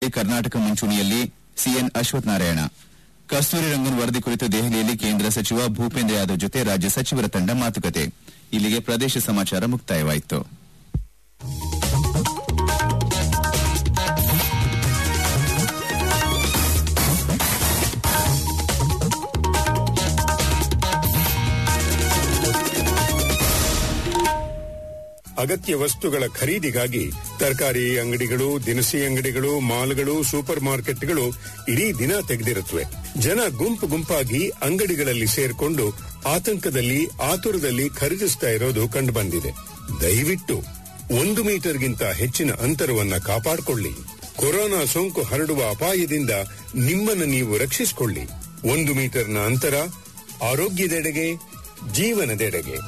ಕರ್ನಾಟಕ ಮುಂಚೂಣಿಯಲ್ಲಿ ಸಿಎನ್ ಅಶ್ವಥ್ ನಾರಾಯಣ ಕಸ್ತೂರಿ ರಂಗನ್ ವರದಿ ಕುರಿತು ದೆಹಲಿಯಲ್ಲಿ ಕೇಂದ್ರ ಸಚಿವ ಭೂಪೇಂದ್ರ ಯಾದವ್ ಜೊತೆ ರಾಜ್ಯ ಸಚಿವರ ತಂಡ ಮಾತುಕತೆ ಇಲ್ಲಿಗೆ ಪ್ರದೇಶ ಸಮಾಚಾರ ಮುಕ್ತಾಯವಾಯಿತು ಅಗತ್ಯ ವಸ್ತುಗಳ ಖರೀದಿಗಾಗಿ ತರಕಾರಿ ಅಂಗಡಿಗಳು ದಿನಸಿ ಅಂಗಡಿಗಳು ಮಾಲ್ಗಳು ಸೂಪರ್ ಮಾರ್ಕೆಟ್ಗಳು ಇಡೀ ದಿನ ತೆಗೆದಿರುತ್ತವೆ ಜನ ಗುಂಪು ಗುಂಪಾಗಿ ಅಂಗಡಿಗಳಲ್ಲಿ ಸೇರ್ಕೊಂಡು ಆತಂಕದಲ್ಲಿ ಆತುರದಲ್ಲಿ ಖರೀದಿಸ್ತಾ ಇರೋದು ಕಂಡುಬಂದಿದೆ ದಯವಿಟ್ಟು ಒಂದು ಮೀಟರ್ಗಿಂತ ಹೆಚ್ಚಿನ ಅಂತರವನ್ನ ಕಾಪಾಡಿಕೊಳ್ಳಿ ಕೊರೋನಾ ಸೋಂಕು ಹರಡುವ ಅಪಾಯದಿಂದ ನಿಮ್ಮನ್ನು ನೀವು ರಕ್ಷಿಸಿಕೊಳ್ಳಿ ಒಂದು ಮೀಟರ್ನ ಅಂತರ ಆರೋಗ್ಯದೆಡೆಗೆ ಜೀವನದೆಡೆಗೆ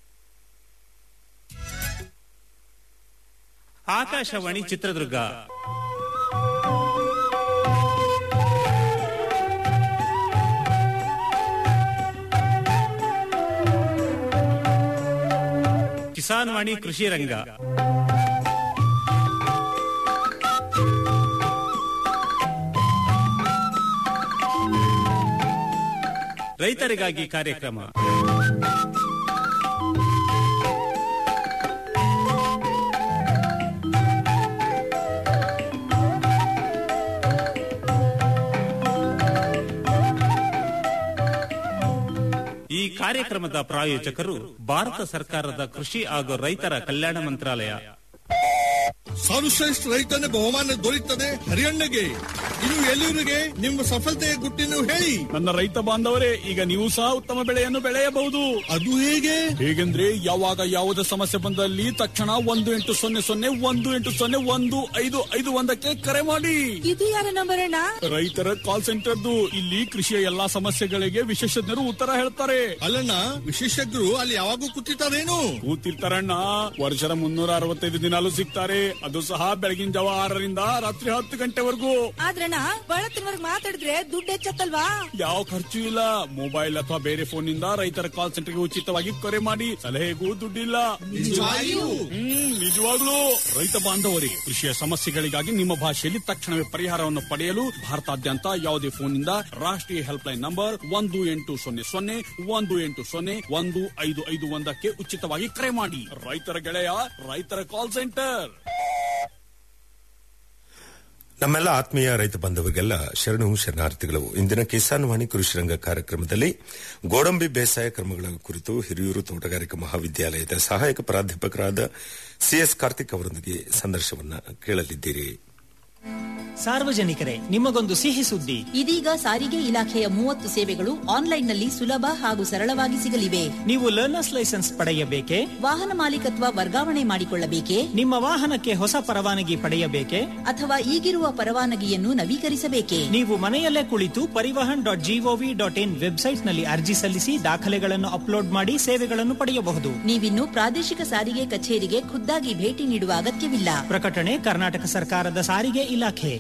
ಆಕಾಶವಾಣಿ ಚಿತ್ರದುರ್ಗ ಕಿಸಾನ್ ವಾಣಿ ಕೃಷಿ ರಂಗ ರೈತರಿಗಾಗಿ ಕಾರ್ಯಕ್ರಮ ಈ ಕಾರ್ಯಕ್ರಮದ ಪ್ರಾಯೋಜಕರು ಭಾರತ ಸರ್ಕಾರದ ಕೃಷಿ ಹಾಗೂ ರೈತರ ಕಲ್ಯಾಣ ಮಂತ್ರಾಲಯ ಸರ್ವಶ್ರೇಷ್ಠ ರೈತನ ಬಹುಮಾನ ದೊರೆಯುತ್ತದೆ ಹರಿಯಣ್ಣಗೆ ಇದು ಎಲ್ಲೂರಿಗೆ ನಿಮ್ಮ ಸಫಲತೆಯ ಗುಟ್ಟಿನ ಹೇಳಿ ನನ್ನ ರೈತ ಬಾಂಧವರೇ ಈಗ ನೀವು ಸಹ ಉತ್ತಮ ಬೆಳೆಯನ್ನು ಬೆಳೆಯಬಹುದು ಅದು ಹೇಗೆ ಹೇಗೆಂದ್ರೆ ಯಾವಾಗ ಯಾವುದೇ ಸಮಸ್ಯೆ ಬಂದಲ್ಲಿ ತಕ್ಷಣ ಒಂದು ಎಂಟು ಸೊನ್ನೆ ಸೊನ್ನೆ ಒಂದು ಎಂಟು ಸೊನ್ನೆ ಒಂದು ಐದು ಐದು ಒಂದಕ್ಕೆ ಕರೆ ಮಾಡಿ ಇದು ಯಾರ ನಂಬರ್ ಅಣ್ಣ ರೈತರ ಕಾಲ್ ಸೆಂಟರ್ದು ಇಲ್ಲಿ ಕೃಷಿಯ ಎಲ್ಲಾ ಸಮಸ್ಯೆಗಳಿಗೆ ವಿಶೇಷಜ್ಞರು ಉತ್ತರ ಹೇಳ್ತಾರೆ ಅಲ್ಲಣ್ಣ ವಿಶೇಷಜ್ಞರು ಅಲ್ಲಿ ಯಾವಾಗೂ ಕೂತಿರ್ತಾರೇನು ಕೂತಿರ್ತಾರಣ್ಣ ವರ್ಷದ ಮುನ್ನೂರ ಅರವತ್ತೈದು ದಿನಾಲು ಸಿಗ್ತಾರೆ ಅದು ಸಹ ಬೆಳಗಿನ ಜಾವ ಆರರಿಂದ ರಾತ್ರಿ ಹತ್ತು ಗಂಟೆವರೆಗೂ ಆದ್ರಣ್ಣ ಬಳತ್ತಿನವರ್ಗ್ ಮಾತಾಡಿದ್ರೆ ದುಡ್ಡು ಹೆಚ್ಚತ್ತಲ್ವಾ ಯಾವ ಖರ್ಚು ಇಲ್ಲ ಮೊಬೈಲ್ ಅಥವಾ ಬೇರೆ ಫೋನ್ ನಿಂದ ರೈತರ ಕಾಲ್ ಸೆಂಟರ್ಗೆ ಉಚಿತವಾಗಿ ಕರೆ ಮಾಡಿ ಸಲಹೆಗೂ ದುಡ್ಡಿಲ್ಲ ನಿಜವಾಗಿಯೂ? ಹ್ಮ್ ನಿಜವಾಗ್ಲೂ ರೈತ ಬಾಂಧವರಿಗೆ ಕೃಷಿಯ ಸಮಸ್ಯೆಗಳಿಗಾಗಿ ನಿಮ್ಮ ಭಾಷೆಯಲ್ಲಿ ತಕ್ಷಣವೇ ಪರಿಹಾರವನ್ನು ಪಡೆಯಲು ಭಾರತಾದ್ಯಂತ ಯಾವುದೇ ಫೋನ್ ನಿಂದ ರಾಷ್ಟ್ರೀಯ ಹೆಲ್ಪ್ ಲೈನ್ ನಂಬರ್ ಒಂದು ಎಂಟು ಸೊನ್ನೆ ಸೊನ್ನೆ ಒಂದು ಎಂಟು ಸೊನ್ನೆ ಒಂದು ಐದು ಐದು ಒಂದಕ್ಕೆ ಉಚಿತವಾಗಿ ಕರೆ ಮಾಡಿ ರೈತರ ಗೆಳೆಯ ರೈತರ ಕಾಲ್ ಸೆಂಟರ್ ನಮ್ಮೆಲ್ಲ ಆತ್ಮೀಯ ರೈತ ಬಾಂಧವರಿಗೆಲ್ಲ ಶರಣು ಶರಣಾರ್ಥಿಗಳು ಇಂದಿನ ಕಿಸಾನ್ ವಾಣಿ ಕೃಷಿ ರಂಗ ಕಾರ್ಯಕ್ರಮದಲ್ಲಿ ಗೋಡಂಬಿ ಬೇಸಾಯ ಕ್ರಮಗಳ ಕುರಿತು ಹಿರಿಯೂರು ತೋಟಗಾರಿಕಾ ಮಹಾವಿದ್ಯಾಲಯದ ಸಹಾಯಕ ಪ್ರಾಧ್ಯಾಪಕರಾದ ಸಿಎಸ್ ಕಾರ್ತಿಕ್ ಅವರೊಂದಿಗೆ ಸಂದರ್ಶನವನ್ನ ಕೇಳಲಿದ್ದೀರಿ ಸಾರ್ವಜನಿಕರೇ ನಿಮಗೊಂದು ಸಿಹಿ ಸುದ್ದಿ ಇದೀಗ ಸಾರಿಗೆ ಇಲಾಖೆಯ ಮೂವತ್ತು ಸೇವೆಗಳು ಆನ್ಲೈನ್ನಲ್ಲಿ ಸುಲಭ ಹಾಗೂ ಸರಳವಾಗಿ ಸಿಗಲಿವೆ ನೀವು ಲರ್ನರ್ಸ್ ಲೈಸೆನ್ಸ್ ಪಡೆಯಬೇಕೆ ವಾಹನ ಮಾಲೀಕತ್ವ ವರ್ಗಾವಣೆ ಮಾಡಿಕೊಳ್ಳಬೇಕೆ ನಿಮ್ಮ ವಾಹನಕ್ಕೆ ಹೊಸ ಪರವಾನಗಿ ಪಡೆಯಬೇಕೆ ಅಥವಾ ಈಗಿರುವ ಪರವಾನಗಿಯನ್ನು ನವೀಕರಿಸಬೇಕೆ ನೀವು ಮನೆಯಲ್ಲೇ ಕುಳಿತು Parivahan dot gov dot in ವೆಬ್ಸೈಟ್ನಲ್ಲಿ ಅರ್ಜಿ ಸಲ್ಲಿಸಿ ದಾಖಲೆಗಳನ್ನು ಅಪ್ಲೋಡ್ ಮಾಡಿ ಸೇವೆಗಳನ್ನು ಪಡೆಯಬಹುದು ನೀವಿನ್ನು ಪ್ರಾದೇಶಿಕ ಸಾರಿಗೆ ಕಚೇರಿಗೆ ಖುದ್ದಾಗಿ ಭೇಟಿ ನೀಡುವ ಅಗತ್ಯವಿಲ್ಲ ಪ್ರಕಟಣೆ ಕರ್ನಾಟಕ ಸರ್ಕಾರದ ಸಾರಿಗೆ ಇಲಾಖೆ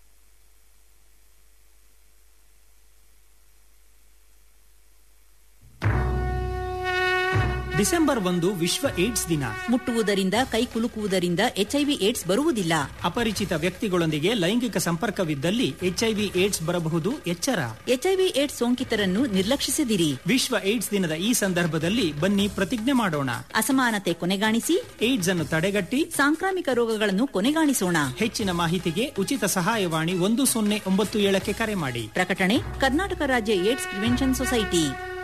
ಡಿಸೆಂಬರ್ ಒಂದು ವಿಶ್ವ ಏಡ್ಸ್ ದಿನ ಮುಟ್ಟುವುದರಿಂದ ಕೈ ಕುಲುಕುವುದರಿಂದ ಎಚ್ಐವಿ ಏಡ್ಸ್ ಬರುವುದಿಲ್ಲ ಅಪರಿಚಿತ ವ್ಯಕ್ತಿಗಳೊಂದಿಗೆ ಲೈಂಗಿಕ ಸಂಪರ್ಕವಿದ್ದಲ್ಲಿ ಎಚ್ಐವಿ ಏಡ್ಸ್ ಬರಬಹುದು ಎಚ್ಚರ ಎಚ್ಐವಿ ಏಡ್ಸ್ ಸೋಂಕಿತರನ್ನು ನಿರ್ಲಕ್ಷಿಸದಿರಿ ವಿಶ್ವ ಏಡ್ಸ್ ದಿನದ ಈ ಸಂದರ್ಭದಲ್ಲಿ ಬನ್ನಿ ಪ್ರತಿಜ್ಞೆ ಮಾಡೋಣ ಅಸಮಾನತೆ ಕೊನೆಗಾಣಿಸಿ ಏಡ್ಸ್ ಅನ್ನು ತಡೆಗಟ್ಟಿ ಸಾಂಕ್ರಾಮಿಕ ರೋಗಗಳನ್ನು ಕೊನೆಗಾಣಿಸೋಣ ಹೆಚ್ಚಿನ ಮಾಹಿತಿಗೆ ಉಚಿತ ಸಹಾಯವಾಣಿ ಒಂದು ಸೊನ್ನೆ ಒಂಬತ್ತು ಏಳಕ್ಕೆ ಕರೆ ಮಾಡಿ ಪ್ರಕಟಣೆ ಕರ್ನಾಟಕ ರಾಜ್ಯ AIDS prevention society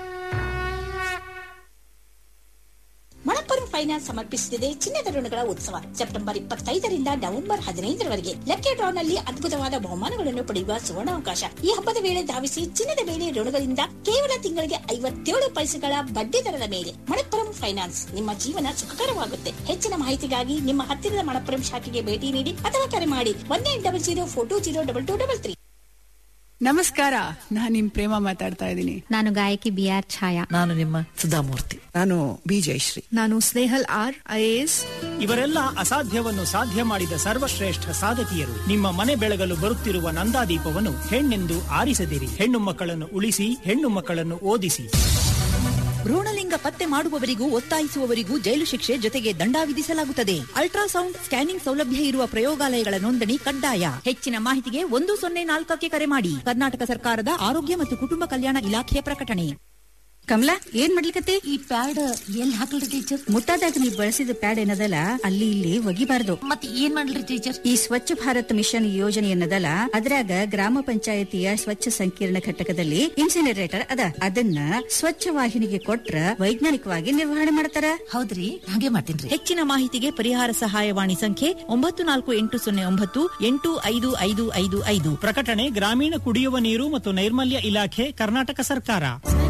Manappuram finance ಸಮರ್ಪಿಸುತ್ತಿದೆ ಚಿನ್ನದ ಋಣಗಳ ಉತ್ಸವ ಸೆಪ್ಟೆಂಬರ್ ಇಪ್ಪತ್ತೈದರಿಂದ ನವೆಂಬರ್ ಹದಿನೈದರವರೆಗೆ ಲಕ್ಕಿ ಡ್ರಾನಲ್ಲಿ ಅದ್ಭುತವಾದ ಬಹುಮಾನಗಳನ್ನು ಪಡೆಯುವ ಸುವರ್ಣಾವಕಾಶ ಈ ಹಬ್ಬದ ವೇಳೆ ಧಾವಿಸಿ ಚಿನ್ನದ ಮೇಲೆ ಋಣಗಳಿಂದ ಕೇವಲ ತಿಂಗಳಿಗೆ ಐವತ್ತೇಳು ಪೈಸೆಗಳ ಬಡ್ಡಿ ದರದ ಮೇಲೆ ಮಣಪ್ಪುರಂ ಫೈನಾನ್ಸ್ ನಿಮ್ಮ ಜೀವನ ಸುಖಕರವಾಗುತ್ತೆ ಹೆಚ್ಚಿನ ಮಾಹಿತಿಗಾಗಿ ನಿಮ್ಮ ಹತ್ತಿರದ ಮಣಪ್ಪುರಂ ಶಾಖೆಗೆ ಭೇಟಿ ನೀಡಿ ಅಥವಾ ಕರೆ ಮಾಡಿ one eight double zero four two zero double two double three ನಮಸ್ಕಾರ ನಾನ್ ನಿಮ್ ಪ್ರೇಮ ಮಾತಾಡ್ತಾ ಇದ್ದೀನಿ ನಾನು ಗಾಯಕಿ ಬಿ ಆರ್ ಛಾಯಾ ನಾನು ನಿಮ್ಮ ಸುಧಾಮೂರ್ತಿ ನಾನು ಬಿ ಜಯಶ್ರೀ ನಾನು ಸ್ನೇಹಲ್ ಆರ್ ಐಎಎಸ್ ಇವರೆಲ್ಲ ಅಸಾಧ್ಯವನ್ನು ಸಾಧ್ಯ ಮಾಡಿದ ಸರ್ವಶ್ರೇಷ್ಠ ಸಾಧಕಿಯರು ನಿಮ್ಮ ಮನೆ ಬೆಳಗಲು ಬರುತ್ತಿರುವ ನಂದಾದೀಪವನ್ನು ಹೆಣ್ಣೆಂದು ಆರಿಸದಿರಿ ಹೆಣ್ಣು ಮಕ್ಕಳನ್ನು ಉಳಿಸಿ ಹೆಣ್ಣು ಮಕ್ಕಳನ್ನು ಓದಿಸಿ ಭ್ರೂಣಲಿಂಗ ಪತ್ತೆ ಮಾಡುವವರಿಗೂ ಒತ್ತಾಯಿಸುವವರಿಗೂ ಜೈಲು ಶಿಕ್ಷೆ ಜೊತೆಗೆ ದಂಡ ವಿಧಿಸಲಾಗುತ್ತದೆ ಅಲ್ಟ್ರಾಸೌಂಡ್ ಸ್ಕ್ಯಾನಿಂಗ್ ಸೌಲಭ್ಯ ಇರುವ ಪ್ರಯೋಗಾಲಯಗಳ ನೋಂದಣಿ ಕಡ್ಡಾಯ ಹೆಚ್ಚಿನ ಮಾಹಿತಿಗೆ ಒಂದು ಸೊನ್ನೆ ನಾಲ್ಕಕ್ಕೆ ಕರೆ ಮಾಡಿ ಕರ್ನಾಟಕ ಸರ್ಕಾರದ ಆರೋಗ್ಯ ಮತ್ತು ಕುಟುಂಬ ಕಲ್ಯಾಣ ಇಲಾಖೆಯ ಪ್ರಕಟಣೆ ಕಮಲಾ ಏನ್ ಮಾಡ್ಲಿಕತ್ತಿ ಈ ಪ್ಯಾಡ್ ಎಲ್ಲಿ ಹಾಕಲ್ರಿ ಟೀಚರ್ ಮುಟ್ಟಾದಾಗ ನೀವು ಬಳಸಿದ ಪ್ಯಾಡ್ ಏನದಲ್ಲ ಅಲ್ಲಿ ಇಲ್ಲಿ ಒಗಿಬಾರ್ದು ಮತ್ತೆ ಏನ್ ಮಾಡ್ಲಿ ಟೀಚರ್ ಈ ಸ್ವಚ್ಛ ಭಾರತ್ ಮಿಷನ್ ಯೋಜನೆ ಏನದಲ್ಲ ಅದ್ರಾಗ ಗ್ರಾಮ ಪಂಚಾಯತಿಯ ಸ್ವಚ್ಛ ಸಂಕೀರ್ಣ ಘಟಕದಲ್ಲಿ ಇನ್ಸಿನರೇಟರ್ ಅದ ಅದನ್ನ ಸ್ವಚ್ಛ ವಾಹಿನಿಗೆ ಕೊಟ್ರ ವೈಜ್ಞಾನಿಕವಾಗಿ ನಿರ್ವಹಣೆ ಮಾಡ್ತಾರ ಹೌದ್ರಿ ಹಾಗೆ ಮಾಡ್ತೀನಿ ಹೆಚ್ಚಿನ ಮಾಹಿತಿಗೆ ಪರಿಹಾರ ಸಹಾಯವಾಣಿ ಸಂಖ್ಯೆ ಒಂಬತ್ತು ನಾಲ್ಕು ಎಂಟು ಸೊನ್ನೆ ಒಂಬತ್ತು ಎಂಟು ಐದು ಐದು ಐದು ಐದು ಪ್ರಕಟಣೆ ಗ್ರಾಮೀಣ ಕುಡಿಯುವ ನೀರು ಮತ್ತು ನೈರ್ಮಲ್ಯ ಇಲಾಖೆ ಕರ್ನಾಟಕ ಸರ್ಕಾರ